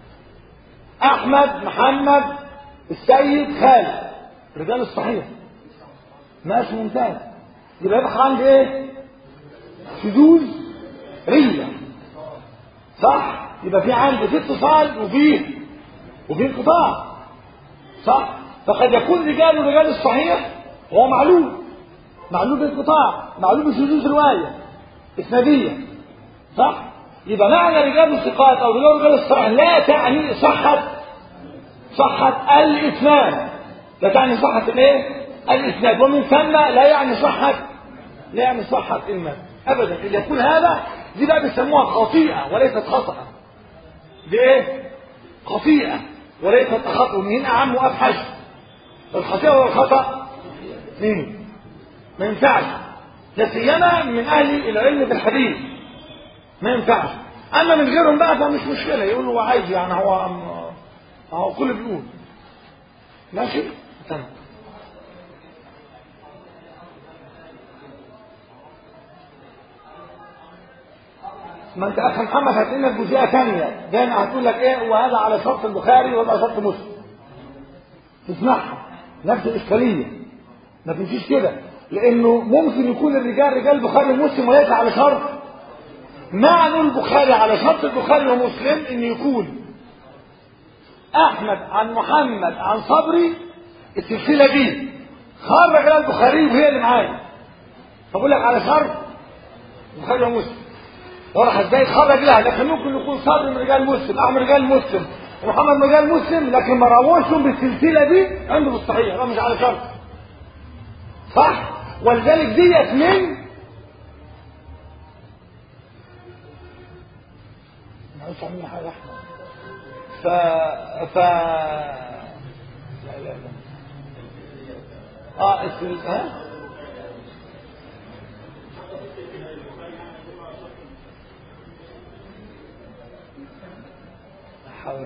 احمد محمد السيد خالد رجال الصحيح ماشي ممتاز يبقى يبقى عندي ايه شذوذ رية صح يبقى في عندي في اتصال وفي وفي انقطاع صح فقد يكون رجال رجال الصحيح هو معلوم معلول بالقطاع معلول بشذوذ روايه اسناديه صح يبقى معنى رجال الثقات او رجال رجال الصحيح لا تعني صحه صحه الاسناد لا تعني صحه الايه الاسناد ومن ثم لا يعني صحه لا يعني صحه المتن ابدا اذا يكون هذا دي بقى بيسموها خطيئه وليست خطا دي ايه خطيئه وليست خطا ومن هنا اعم وافحش الخطيئه والخطا اثنين ما ينفعش لا سيما من اهل العلم بالحديث ما ينفعش اما من غيرهم بقى فمش مشكله يقول هو عايز يعني هو هو كل بيقول ماشي تمام ما انت اخ محمد هتقول لك جزئيه ثانيه دايما هتقول لك ايه وهذا على شرط البخاري وهذا على شرط مسلم تسمعها نفس الاشكاليه ما تمشيش كده لانه ممكن يكون الرجال رجال البخاري ومسلم وليس على شرط معنى البخاري على شرط البخاري ومسلم ان يكون احمد عن محمد عن صبري السلسله دي خرج لها البخاري وهي اللي معايا فبقول لك على شرط البخاري ومسلم وراح ازاي خرج لها لكن ممكن يكون صبري من رجال مسلم احمد رجال مسلم ومحمد من رجال مسلم لكن ما روشهم بالسلسله دي عنده بالصحيح ده مش على شرط صح ولذلك ديت من معلش عاملين حاجه احمد ف ف لا لا لا اه اسم ها حاول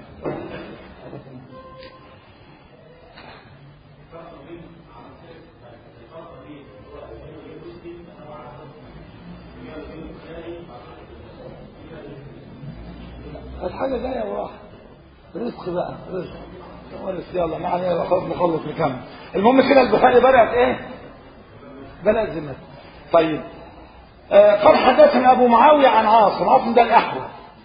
الحاجة جاية وراح رزق بقى رزق ورث يلا ما علينا خلاص نخلص نكمل المهم كده البخاري بدأت ايه بدأت ذمته طيب آه قال حدثنا ابو معاوية عن عاصم عاصم ده الاحول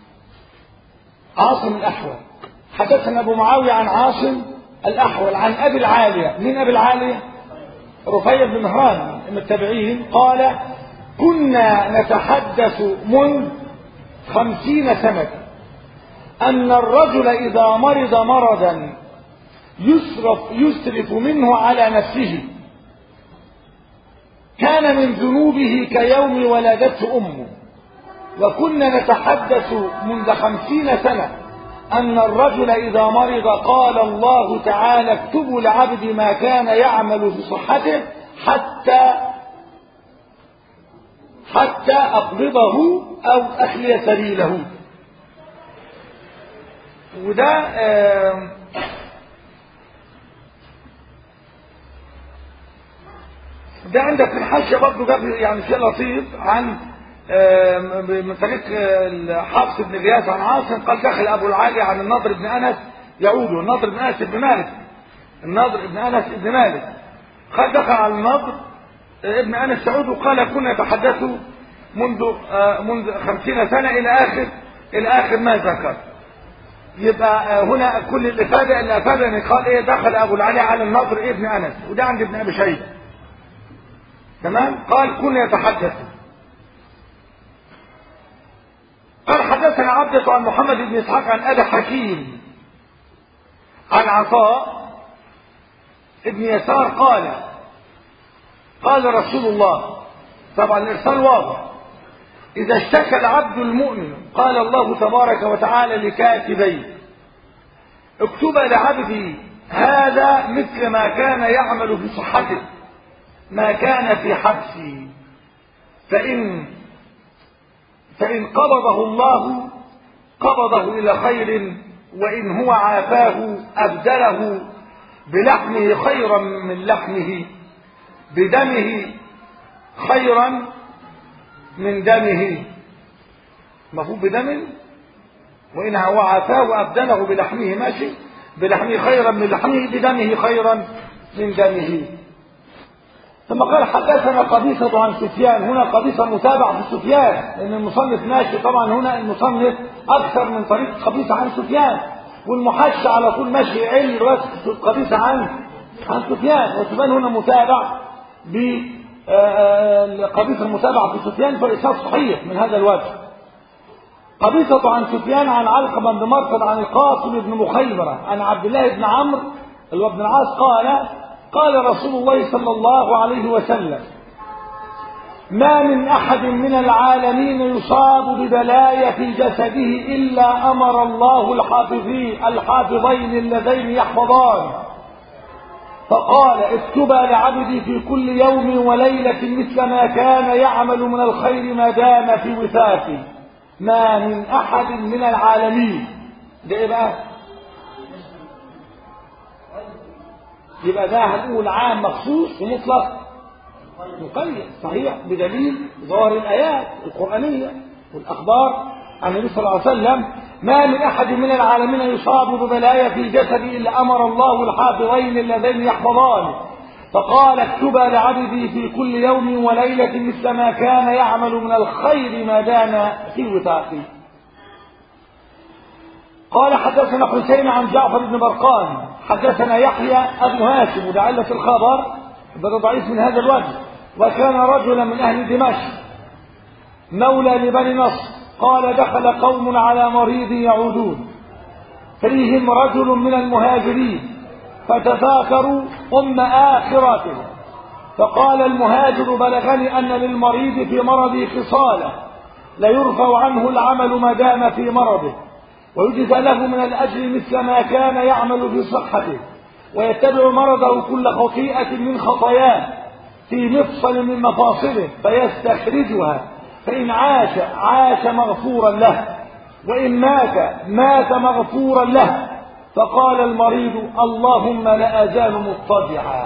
عاصم الاحول حدثنا ابو معاوية عن عاصم الاحول عن ابي العالية مين ابي العالية رفيع بن مهران من التابعين قال كنا نتحدث منذ خمسين سنة أن الرجل إذا مرض مرضا يسرف, يسرف منه على نفسه كان من ذنوبه كيوم ولدته أمه وكنا نتحدث منذ خمسين سنة أن الرجل إذا مرض قال الله تعالى اكتبوا لعبد ما كان يعمل في صحته حتى حتى أقبضه أو أخلي سبيله وده آه ده عندك في الحاشية برضه جاب يعني شيء لطيف عن آه من طريق حفص بن غياث عن عاصم قال دخل أبو العالي عن النضر بن أنس يعود النضر بن أنس بن مالك النضر بن أنس بن مالك قال دخل على النضر ابن أنس يعود وقال كنا نتحدث منذ آه منذ خمسين سنة إلى آخر إلى آخر ما ذكر يبقى هنا كل الافاده اللي افاد ان قال ايه دخل ابو العلي على النضر ابن انس وده عند ابن ابي شيبه تمام قال كنا يتحدث قال حدثنا عبدة عن محمد بن اسحاق عن ابي حكيم عن عطاء ابن يسار قال قال رسول الله طبعا الارسال واضح إذا اشتكى العبد المؤمن قال الله تبارك وتعالى لكاتبيه اكتب لعبدي هذا مثل ما كان يعمل في صحته ما كان في حبسي فإن فإن قبضه الله قبضه إلى خير وإن هو عافاه أبدله بلحمه خيرا من لحمه بدمه خيرا من دمه مفهوم بدم وإن هو عافاه وأبدله بلحمه ماشي بلحمه خيرا من لحمه بدمه خيرا من دمه ثم قال حدثنا قبيصة عن سفيان هنا قبيصة متابع في سفيان لأن المصنف ماشي طبعا هنا المصنف أكثر من طريق قبيصة عن سفيان والمحش على طول ماشي علم بس قبيصة عن عن سفيان وسفيان هنا متابع ب قبيصة المتابعة في سفيان فالإسناد صحيح من هذا الوجه قبيصة عن سفيان عن علقمة بن مرثد عن القاسم بن مخيبرة عن عبد الله بن عمرو اللي هو ابن العاص قال قال رسول الله صلى الله عليه وسلم ما من أحد من العالمين يصاب ببلايا في جسده إلا أمر الله الحافظين الحافظين اللذين يحفظان فقال اكتبا لعبدي في كل يوم وليلة مثل ما كان يعمل من الخير ما دام في وثاقي ما من أحد من العالمين ده إيه بقى يبقى ده هنقول عام مخصوص ومطلق مقيد صحيح بدليل ظاهر الآيات القرآنية والأخبار عن النبي صلى الله عليه وسلم ما من أحد من العالمين يصاب ببلايا في جسده إلا أمر الله الحافظين اللذين يحفظان فقال اكتبا لعبدي في كل يوم وليلة مثل ما كان يعمل من الخير ما دان في وثاقه قال حدثنا حسين عن جعفر بن برقان حدثنا يحيى أبو هاشم وده علة الخبر بل ضعيف من هذا الوجه وكان رجلا من أهل دمشق مولى لبني نصر قال دخل قوم على مريض يعودون فيهم رجل من المهاجرين فتفاكروا أم آخرته فقال المهاجر بلغني أن للمريض في مرضه خصالة ليرفع عنه العمل ما دام في مرضه ويجزى له من الأجر مثل ما كان يعمل في صحته ويتبع مرضه كل خطيئة من خطاياه في مفصل من مفاصله فيستخرجها فإن عاش عاش مغفورا له وإن مات مات مغفورا له فقال المريض اللهم لا أزال مضطجعا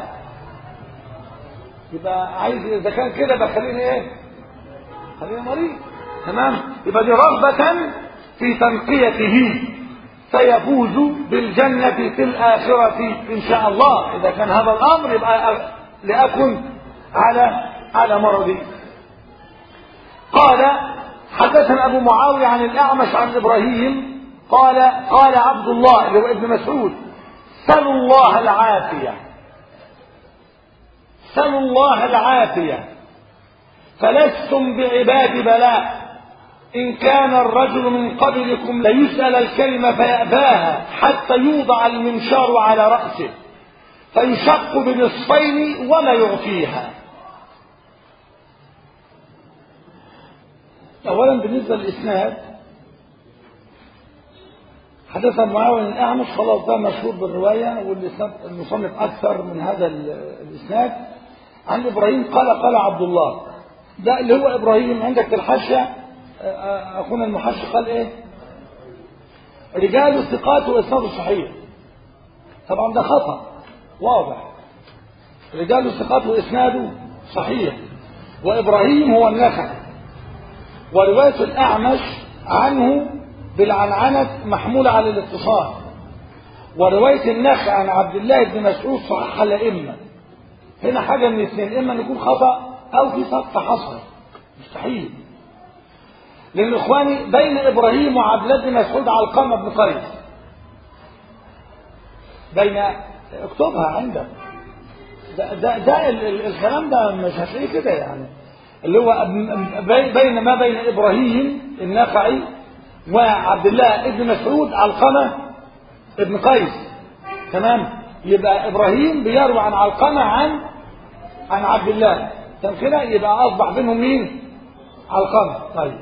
يبقى عايز إذا كان كده بخليني إيه؟ خليني مريض تمام يبقى دي رغبة في تنقيته سيفوز بالجنة في الآخرة إن شاء الله إذا كان هذا الأمر يبقى لأكن على على مرضي قال حدثنا أبو معاوية عن الأعمش عن إبراهيم قال قال عبد الله اللي هو ابن مسعود سلوا الله العافية سلوا الله العافية فلستم بعباد بلاء إن كان الرجل من قبلكم ليسأل الكلمة فيأباها حتى يوضع المنشار على رأسه فيشق بنصفين ولا يعطيها أولا بالنسبة للإسناد حدث معاون الأعمش خلاص ده مشهور بالرواية والإسناد المصنف أكثر من هذا الإسناد عن إبراهيم قال قال عبد الله ده اللي هو إبراهيم عندك في الحاشية أخونا المحشي قال إيه رجال الثقات وإسناده صحيح طبعا ده خطأ واضح رجال الثقات وإسناده صحيح وإبراهيم هو النخع ورواية الأعمش عنه بالعنعنة محمولة على الاتصال ورواية النخع عن عبد الله بن مسعود صحح الأئمة هنا حاجة من الاثنين إما أن يكون خطأ أو في سقط حصل مستحيل لأن إخواني بين إبراهيم وعبد الله بن مسعود علقمة بن قيس بين اكتبها عندك ده, ده, ده الكلام ده مش هتلاقيه كده يعني اللي هو بين ما بين إبراهيم النخعي وعبد الله ابن مسعود علقمة ابن قيس تمام يبقى إبراهيم بيروي عن علقمة عن عن عبد الله تمام كده يبقى أصبح بينهم مين علقمة طيب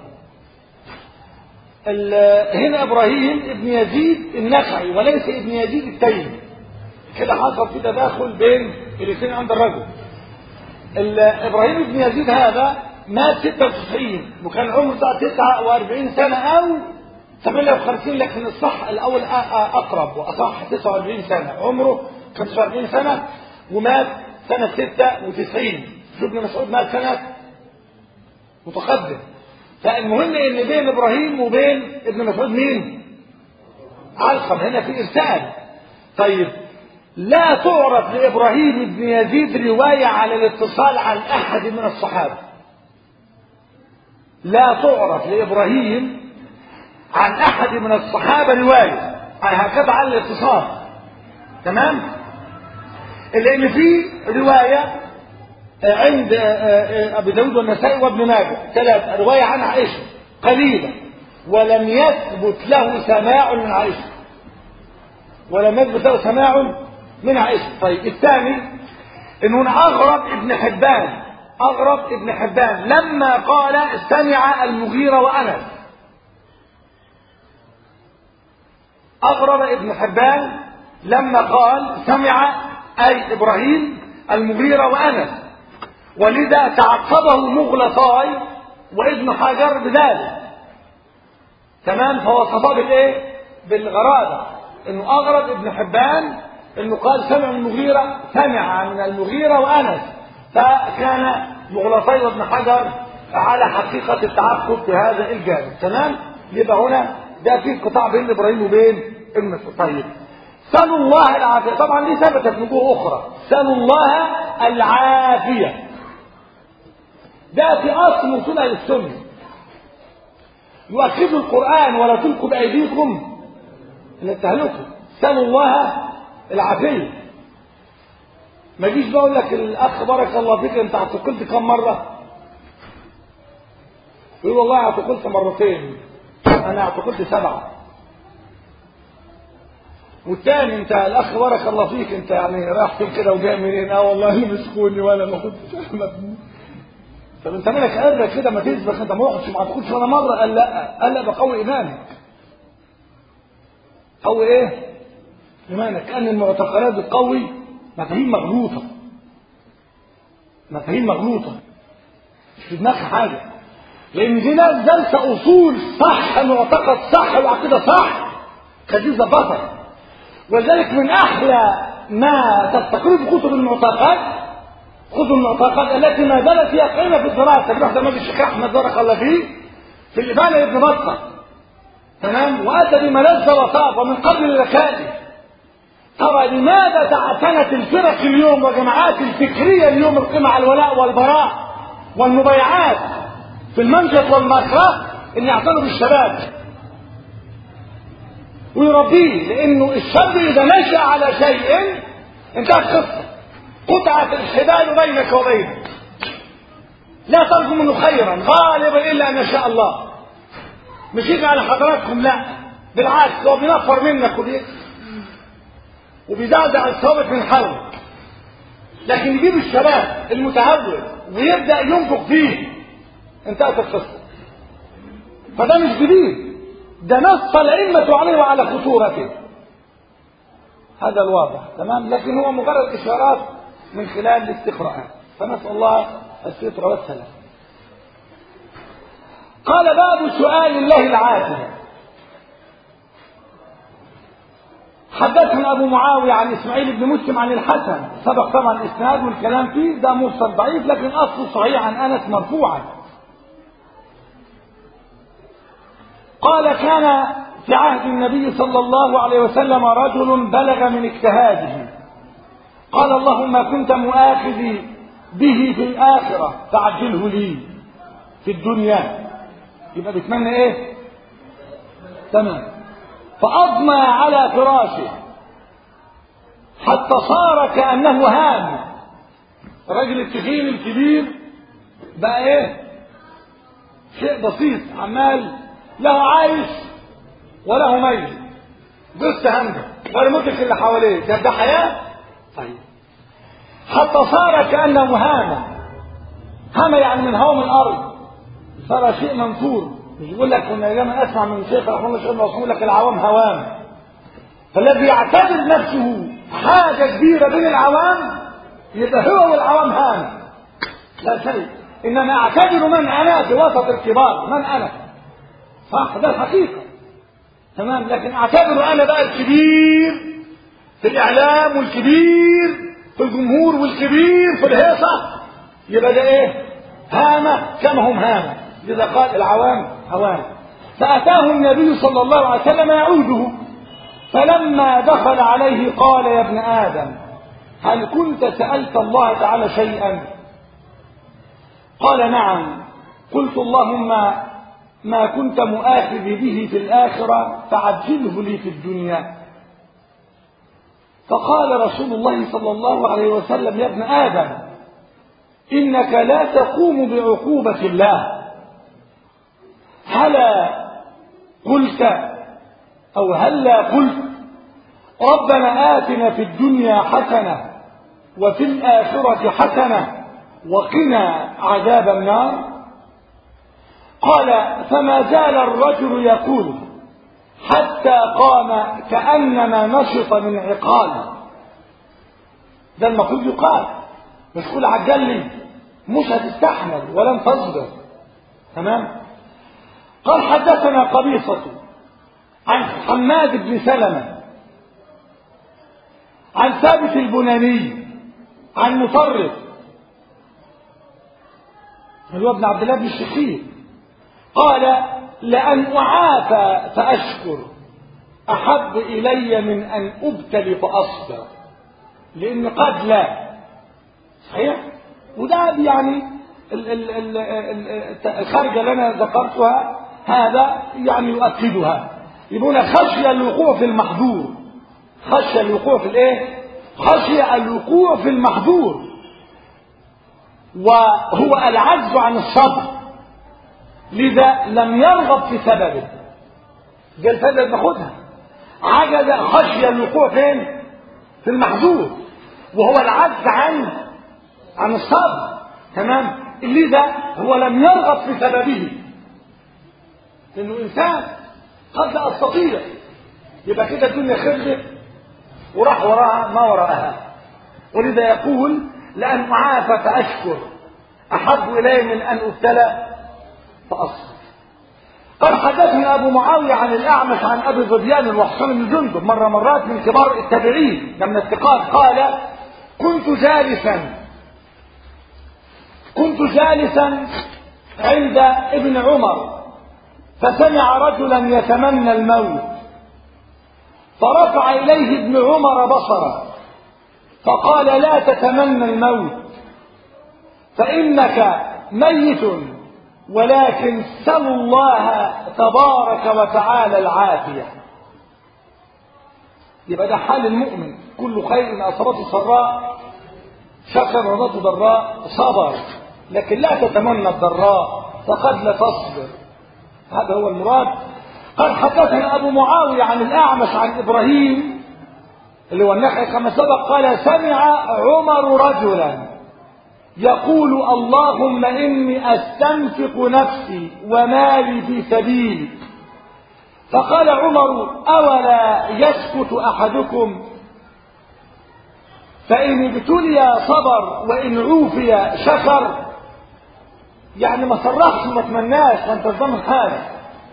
هنا إبراهيم ابن يزيد النخعي وليس ابن يزيد التيمي كده حصل في تداخل بين الاثنين عند الرجل ابراهيم بن يزيد هذا مات 96 وكان عمره بتاع 49 سنه او 58 لكن الصح الاول اقرب واصح 49 سنه عمره 45 سنه ومات سنه 96 ابن مسعود مات سنه متقدم فالمهم ان بين ابراهيم وبين ابن مسعود مين؟ علقم هنا في ارسال طيب لا تعرف لإبراهيم بن يزيد رواية على الاتصال عن أحد من الصحابة لا تعرف لإبراهيم عن أحد من الصحابة رواية هكذا على الاتصال تمام لأن في رواية عند أبي داود والنسائي وابن ماجه ثلاثة رواية عن عائشة قليلة ولم يثبت له سماع من عائشة ولم يثبت له سماع من عائشة طيب الثاني انه اغرب ابن حبان اغرب ابن حبان لما قال سمع المغيرة وانس اغرب ابن حبان لما قال سمع اي ابراهيم المغيرة وانس ولذا تعقبه مغلطاي وابن حجر بذلك تمام فوصفه بالايه بالغرابة انه اغرب ابن حبان انه قال سمع من المغيرة سمع من المغيرة وانس فكان مغلطي وابن حجر على حقيقة التعقب في هذا الجانب تمام يبقى هنا ده في انقطاع بين ابراهيم وبين ابن طيب سألوا الله العافية طبعا دي ثبتت وجوه اخرى سألوا الله العافية ده في اصل من سنن السنه يؤكد القرآن ولا تلقوا بأيديكم إلى التهلكة سألوا الله العافية ما جيش بقول لك الأخ بارك الله فيك أنت اعتقلت كم مرة؟ يقول والله اعتقلت مرتين أنا اعتقلت سبعة والتاني انت الاخ بارك الله فيك انت يعني رايح فين كده وجاي منين اه والله مسكوني وانا ما كنتش احمد طب انت مالك قادر كده ما تسبخ انت ما رحتش ما اعتقدش ولا مره قال لا قال لا بقوي ايمانك قوي ايه ايمانك كان المعتقلات بتقوي مفاهيم مغلوطه مفاهيم مغلوطه مش في دماغها حاجه لان دي ناس دارسه اصول صح معتقد صح وعقيده صح كجيزه بطل ولذلك من احلى ما تستقر كتب المعتقد خذوا المعتقد التي ما زالت فيها قيمه في الدراسه بنحضر مجلس الشيخ احمد بارك الله فيه في الابانه ابن بطه تمام واتى بملذ لطافه من قبل الركائز ترى لماذا تعتنت الفرق اليوم وجماعات الفكريه اليوم القيمه على الولاء والبراء والمبايعات في المنجد والمكره ان يعتنوا بالشباب ويربيه لانه الشاب اذا نشا على شيء انتهت قصه قطعت الحبال بينك وبينه لا ترجو منه خيرا غالبا الا ان يشاء الله مش يجي على حضراتكم لا بالعكس هو بينفر منك وبي... وبيزعزع الثوابت من حولك لكن يجيب الشباب المتهور ويبدا ينفق فيه انتهت القصه فده مش جديد ده نص الأئمة عليه وعلى خطورته هذا الواضح تمام لكن هو مجرد إشارات من خلال الاستقراءات فنسأل الله الستر والسلام قال باب سؤال الله العافية حدثنا أبو معاوية عن إسماعيل بن مسلم عن الحسن سبق طبعا الإسناد والكلام فيه ده مرسل ضعيف لكن أصله صحيح عن أنس مرفوعا قال كان في عهد النبي صلى الله عليه وسلم رجل بلغ من اجتهاده قال اللهم كنت مؤاخذي به في الآخرة فعجله لي في الدنيا يبقى بيتمنى ايه تمام فأضمى على فراشه حتى صار كأنه هام الراجل التخين الكبير بقى ايه شيء بسيط عمال له عايش وله ميت بص همده ولا مدرك اللي حواليه ده ده حياه طيب حتى صار كانه هامه هامه يعني من هوم الارض صار شيء منثور مش بيقول لك كنا لما اسمع من شيخ رحمه الله شيخ يقول لك العوام هوام فالذي يعتبر نفسه حاجه كبيره بين العوام يبقى هو والعوام هامه لا شيء انما اعتبر من انا في وسط الكبار من انا صح ده الحقيقة تمام لكن اعتبره انا بقى الكبير في الاعلام والكبير في الجمهور والكبير في الهيصة يبقى ده ايه هامة كما هم هامة لذا قال العوام هوام فأتاه النبي صلى الله عليه وسلم يعوده فلما دخل عليه قال يا ابن آدم هل كنت سألت الله تعالى شيئا قال نعم قلت اللهم ما كنت مؤاخذ به في الآخرة فعجله لي في الدنيا فقال رسول الله صلى الله عليه وسلم يا ابن آدم إنك لا تقوم بعقوبة الله هلا قلت أو هلا قلت ربنا آتنا في الدنيا حسنة وفي الآخرة حسنة وقنا عذاب النار قال فما زال الرجل يقول حتى قام كأنما نشط من عقال ده المفروض يقال مش تقول عجل لي مش هتستحمل ولن تصبر تمام قال حدثنا قبيصة عن حماد بن سلمة عن ثابت البناني عن مطرف اللي هو ابن عبد الله بن الشخير قال لأن أعافى فأشكر أحب إلي من أن أبتلي فأصبر لأن قد لا صحيح وده يعني الخارجة اللي أنا ذكرتها هذا يعني يؤكدها يقول خشي الوقوع في المحظور خشي الوقوع في الايه خشي الوقوع في المحظور وهو العجز عن الصبر لذا لم يرغب في سببه دي الفائده بناخدها عجز خشي الوقوع فين في المحظور وهو العجز عن عن الصبر تمام لذا هو لم يرغب في سببه لانه انسان قد لا استطيع يبقى كده الدنيا خرجت وراح وراها ما وراءها ولذا يقول لأن أعافى فأشكر أحب إلي من أن أبتلى فأصبر قال حدثني أبو معاوية عن الأعمش عن أبي ظبيان الوحصان بن جندب مرة مرات من كبار التابعين من الثقات قال كنت جالسا كنت جالسا عند ابن عمر فسمع رجلا يتمنى الموت فرفع إليه ابن عمر بصره فقال لا تتمنى الموت فإنك ميت ولكن سل الله تبارك وتعالى العافية يبقى ده حال المؤمن كل خير إن أصابته سراء شكر وضته ضراء صبر لكن لا تتمنى الضراء فقد لا تصبر هذا هو المراد قال حدثنا أبو معاوية عن الأعمش عن إبراهيم اللي هو النخعي كما سبق قال سمع عمر رجلا يقول اللهم إني أستنفق نفسي ومالي في سبيلك فقال عمر أولا يسكت أحدكم فإن ابتلي صبر وإن عوفي شكر يعني ما صرخش وما تمناش وانت الضمن حاجه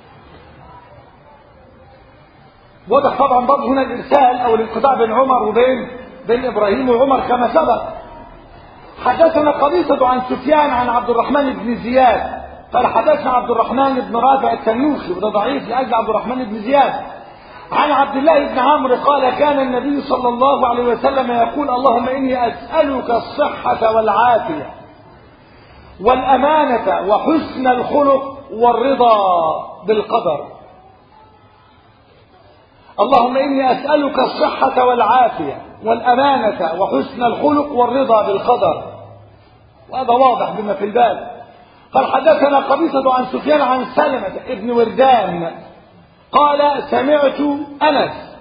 واضح طبعا برضه هنا الارسال او الانقطاع بين عمر وبين بين ابراهيم وعمر كما سبق حدثنا قبيصة عن سفيان عن عبد الرحمن بن زياد قال حدثنا عبد الرحمن بن رافع التنوخي وده ضعيف لاجل عبد الرحمن بن زياد عن عبد الله بن عمرو قال كان النبي صلى الله عليه وسلم يقول اللهم اني اسالك الصحه والعافيه والامانه وحسن الخلق والرضا بالقدر اللهم إني أسألك الصحة والعافية والأمانة وحسن الخلق والرضا بالقدر وهذا واضح بما في البال قال حدثنا قبيصة عن سفيان عن سلمة ابن وردان قال سمعت أنس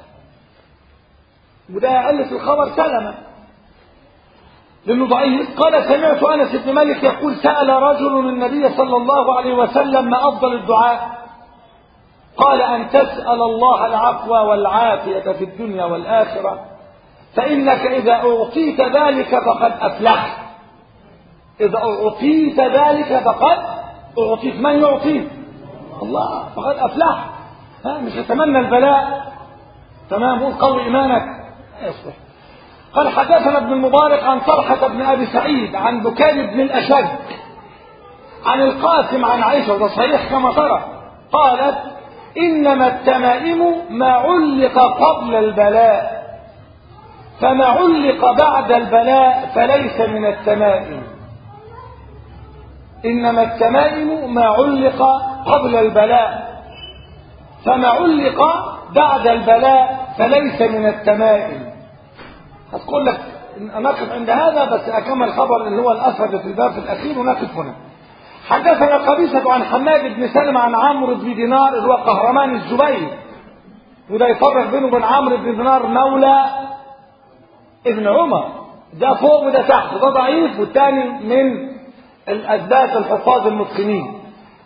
وده قال في الخبر سلمة لأنه ضعيف قال سمعت أنس بن مالك يقول سأل رجل النبي صلى الله عليه وسلم ما أفضل الدعاء قال أن تسأل الله العفو والعافية في الدنيا والآخرة فإنك إذا أعطيت ذلك فقد أفلحت إذا أعطيت ذلك فقد أعطيت من يعطيك الله فقد أفلحت ها مش يتمنى البلاء تمام قول قوي إيمانك يصلح قال حدثنا ابن المبارك عن طلحة بن أبي سعيد عن بكير بن الأشد عن القاسم عن عائشة وده صحيح كما ترى قالت إنما التمائم ما علق قبل البلاء فما علق بعد البلاء فليس من التمائم إنما التمائم ما علق قبل البلاء فما علق بعد البلاء فليس من التمائم هتقول لك نقف عند هذا بس أكمل خبر اللي هو الأثر اللي في الباب الأخير ونقف هنا حدثنا قبيصة عن حماد بن سلمة عن عمرو بن دينار اللي هو قهرمان الزبير وده يفرق بينه وبين عمرو بن دينار مولى ابن عمر ده فوق وده تحت ده ضعيف والتاني من الأثبات الحفاظ المتقنين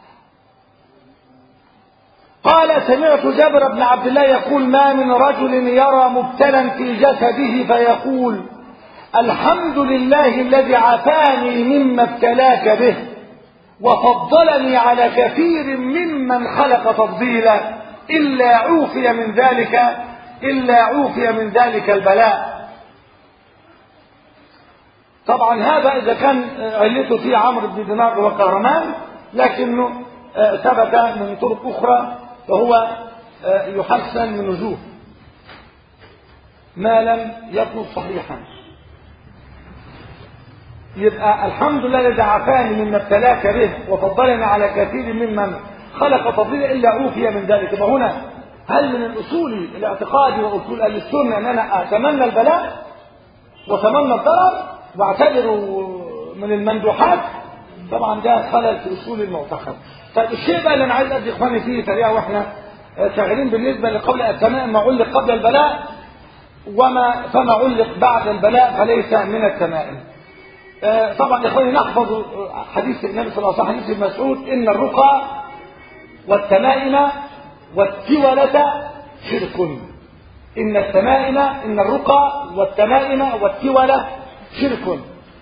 قال سمعت جابر بن عبد الله يقول ما من رجل يرى مبتلا في جسده فيقول الحمد لله الذي عافاني مما ابتلاك به وفضلني على كثير ممن خلق تفضيلا إلا عوفي من ذلك إلا عوفي من ذلك البلاء طبعا هذا إذا كان علته فيه عمرو بن دينار وكهرمان لكنه ثبت من طرق أخرى فهو يحسن من وجوه ما لم يكن صحيحا يبقى الحمد لله الذي عافاني مما ابتلاك به وفضلني على كثير ممن خلق تفضيلا الا عوفي من ذلك يبقى هنا هل من الاصول الاعتقادي واصول اهل السنه ان انا اتمنى البلاء واتمنى الضرر واعتبره من الممدوحات طبعا ده خلل في اصول المعتقد طيب الشيء بقى اللي انا عايز ادي اخواني فيه سريعه واحنا شغالين بالنسبه لقول التمام ما علق قبل البلاء وما فما علق بعد البلاء فليس من التمائم طبعا يا اخواني نحفظ حديث النبي صلى الله عليه وسلم حديث ابن مسعود ان الرقى والتمائم والتولة شرك ان التمائم ان الرقى والتمائم والتولة شرك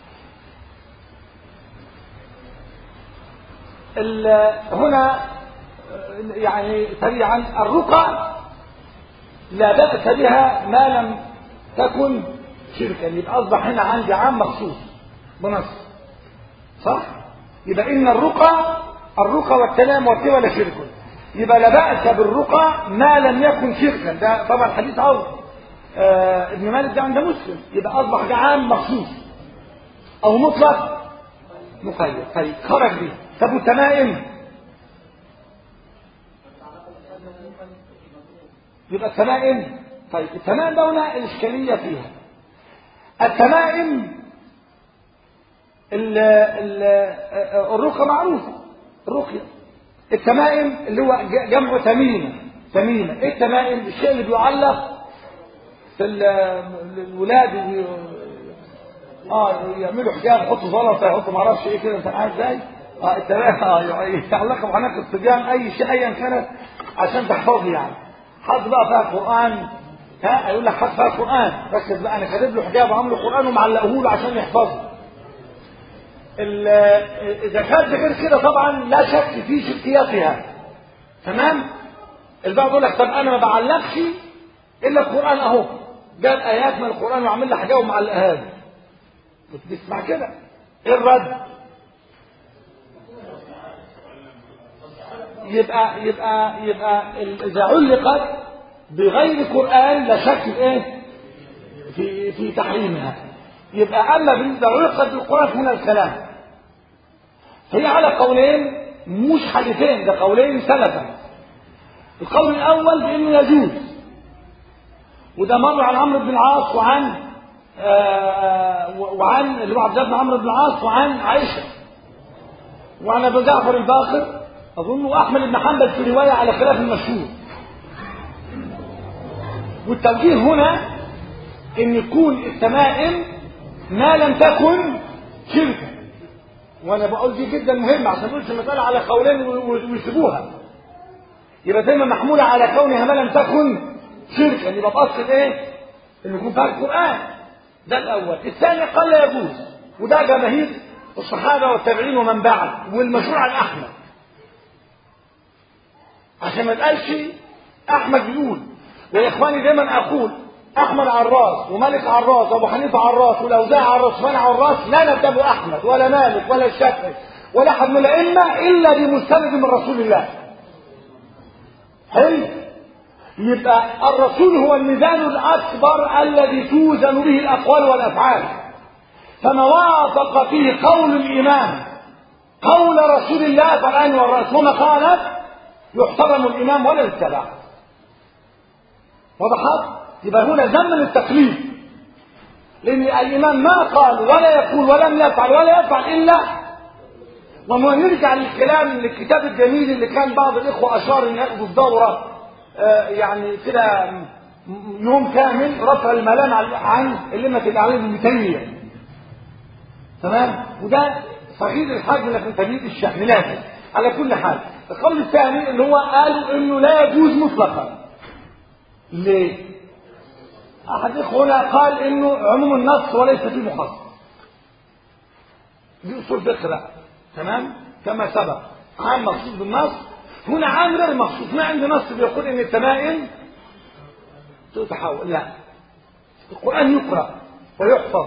هنا يعني سريعا الرقى لا بأس بها ما لم تكن شركا يبقى أصبح هنا عندي عام مخصوص بنص صح يبقى إن الرقى الرقى والكلام والتولى شرك يبقى لا بأس بالرقى ما لم يكن شركا ده طبعا حديث عوض آه ابن مالك ده عند مسلم يبقى أصبح ده عام مخصوص أو مطلق مقيد طيب خرج به طب والتمائم يبقى التمائم طيب التمائم ده هنا الإشكالية فيها التمائم ال ال الرقى معروفة الرقية التمائم اللي هو جمع تميمة تميمة ايه التمائم الشيء اللي بيعلق في الولاد اه يعملوا حجاب يحطوا زلطه يحطوا معرفش ايه كده انت عارف ازاي اه التمائم اه يعلقوا بحنك الصبيان اي شيء ايا كانت عشان تحفظي يعني حط بقى فيها قران ها يقول لك حط فيها قران بس بقى انا كاتب له حجاب وعامله قران ومعلقه له عشان يحفظه إذا كانت غير كده طبعا لا شك في شركياتها تمام البعض يقول لك طب أنا ما بعلقش إلا القرآن أهو جاب آيات من القرآن وعامل لي حاجة ومعلقها لي كنت بتسمع كده إيه الرد؟ يبقى يبقى يبقى إذا علقت بغير قرآن لا شك في إيه؟ في في تحريمها يبقى أما بالنسبة علقت بالقرآن هنا الكلام هي على قولين مش حديثين ده قولين سلفا القول الأول بأنه يجوز وده مر عن عمرو بن العاص وعن آه وعن اللي هو عبد الله بن عمرو بن العاص وعن عائشة وعن أبو جعفر الباقر أظن وأحمد بن حنبل في رواية على خلاف المشهور والتوجيه هنا ان يكون التمائم ما لم تكن شركا وانا بقول دي جدا مهمه عشان نقولش المساله على قولين ويسيبوها يبقى دايما محموله على كونها ما لم تكن شركا يبقى باصل ايه؟ ان يكون فيها القران ده الاول الثاني قال لا يجوز وده جماهير الصحابه والتابعين ومن بعد والمشهور عن احمد عشان ما تقالش احمد بيقول ويا اخواني دايما اقول احمد على الراس ومالك على الراس وابو حنيفه على الراس والاوزاعي على الراس وانا على الراس لا نبتدئ احمد ولا مالك ولا الشافعي ولا احد من الائمه الا بمستند من رسول الله حلو يبقى الرسول هو الميزان الاكبر الذي توزن به الاقوال والافعال فما وافق فيه قول الامام قول رسول الله فالان والراس وما خالف يحترم الامام ولا يتبع وضحت يبقى هنا زمن التقليد لأن الإمام ما قال ولا يقول ولم يفعل ولا يفعل إلا وما نرجع للكلام للكتاب الجميل اللي كان بعض الإخوة أشار أن يأخذوا الدورة آه يعني كده يوم كامل رفع الملام عن علمة الأعلام ابن تيمية تمام وده صغير الحجم لكن كبير الشأن لكن على كل حال القول الثاني اللي هو قالوا انه لا يجوز مطلقا ليه احد اخونا قال انه عموم النص وليس فيه مخصص دي اصول فقه بقى تمام كما سبق عام مخصوص بالنص هنا عام غير مخصوص ما عندي نص بيقول ان التمائم تتحول لا القران يقرا ويحفظ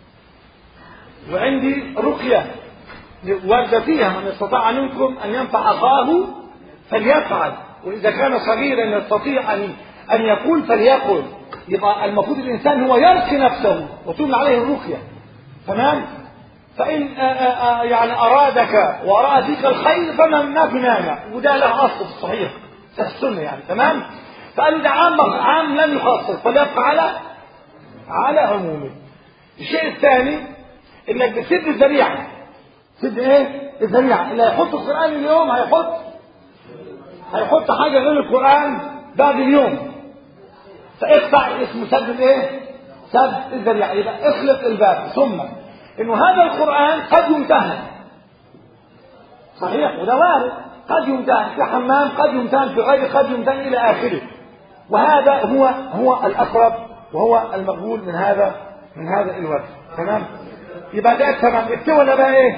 وعندي رقيه ورد فيها من استطاع منكم ان ينفع اخاه فليفعل واذا كان صغيرا يستطيع ان ان يقول فليقل يبقى المفروض الانسان هو يرقي نفسه وتمنع عليه الرقيه تمام فان آآ آآ يعني ارادك واراد فيك الخير فما ما في مانع وده له اصل في الصحيح في السنه يعني تمام فقالوا ده عام عام لم يخصص فليبقى على على عمومه الشيء الثاني انك بتسد الذريعه سد ايه الذريعه اللي هيحط القران اليوم هيحط هيحط حاجه غير القران بعد اليوم فاقطع اسمه سد ايه سد الذريعه يبقى اخلق الباب ثم انه هذا القران قد يمتهن صحيح وده وارد قد يمتهن في حمام قد يمتهن في غير قد يمتهن الى اخره وهذا هو هو الاقرب وهو المقبول من هذا من هذا الوجه تمام يبقى ده تمام التولى بقى ايه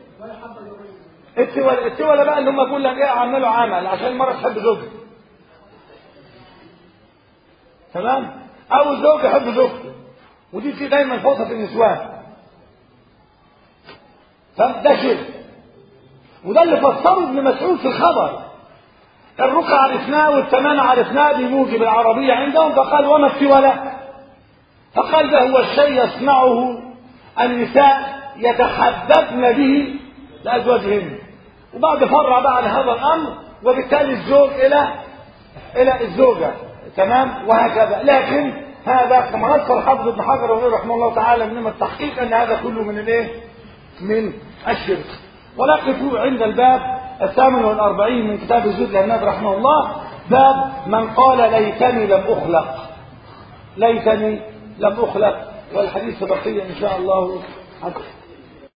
التولى التولى بقى اللي هم بيقول لك ايه اعملوا عمل عشان المرأة تحب زوجها تمام او الزوج يحب زوجته ودي في دايما في وسط النسوان فده شرك وده اللي فسره ابن مسعود في الخبر الرقى عرفناه والتمام عرفناه بموجب العربية عندهم فقال وما التولى فقال ده هو الشيء يصنعه النساء يتحدثن به لأزواجهن وبعد فرع بقى عن هذا الأمر وبالتالي الزوج إلى إلى الزوجة تمام وهكذا لكن هذا كما نص الحافظ ابن حجر وغيره رحمه الله تعالى من التحقيق أن هذا كله من الإيه؟ من الشرك ونقف عند الباب الثامن والأربعين من كتاب الزهد للنبي رحمه الله باب من قال ليتني لم أخلق ليتني لم أخلق والحديث بقية إن شاء الله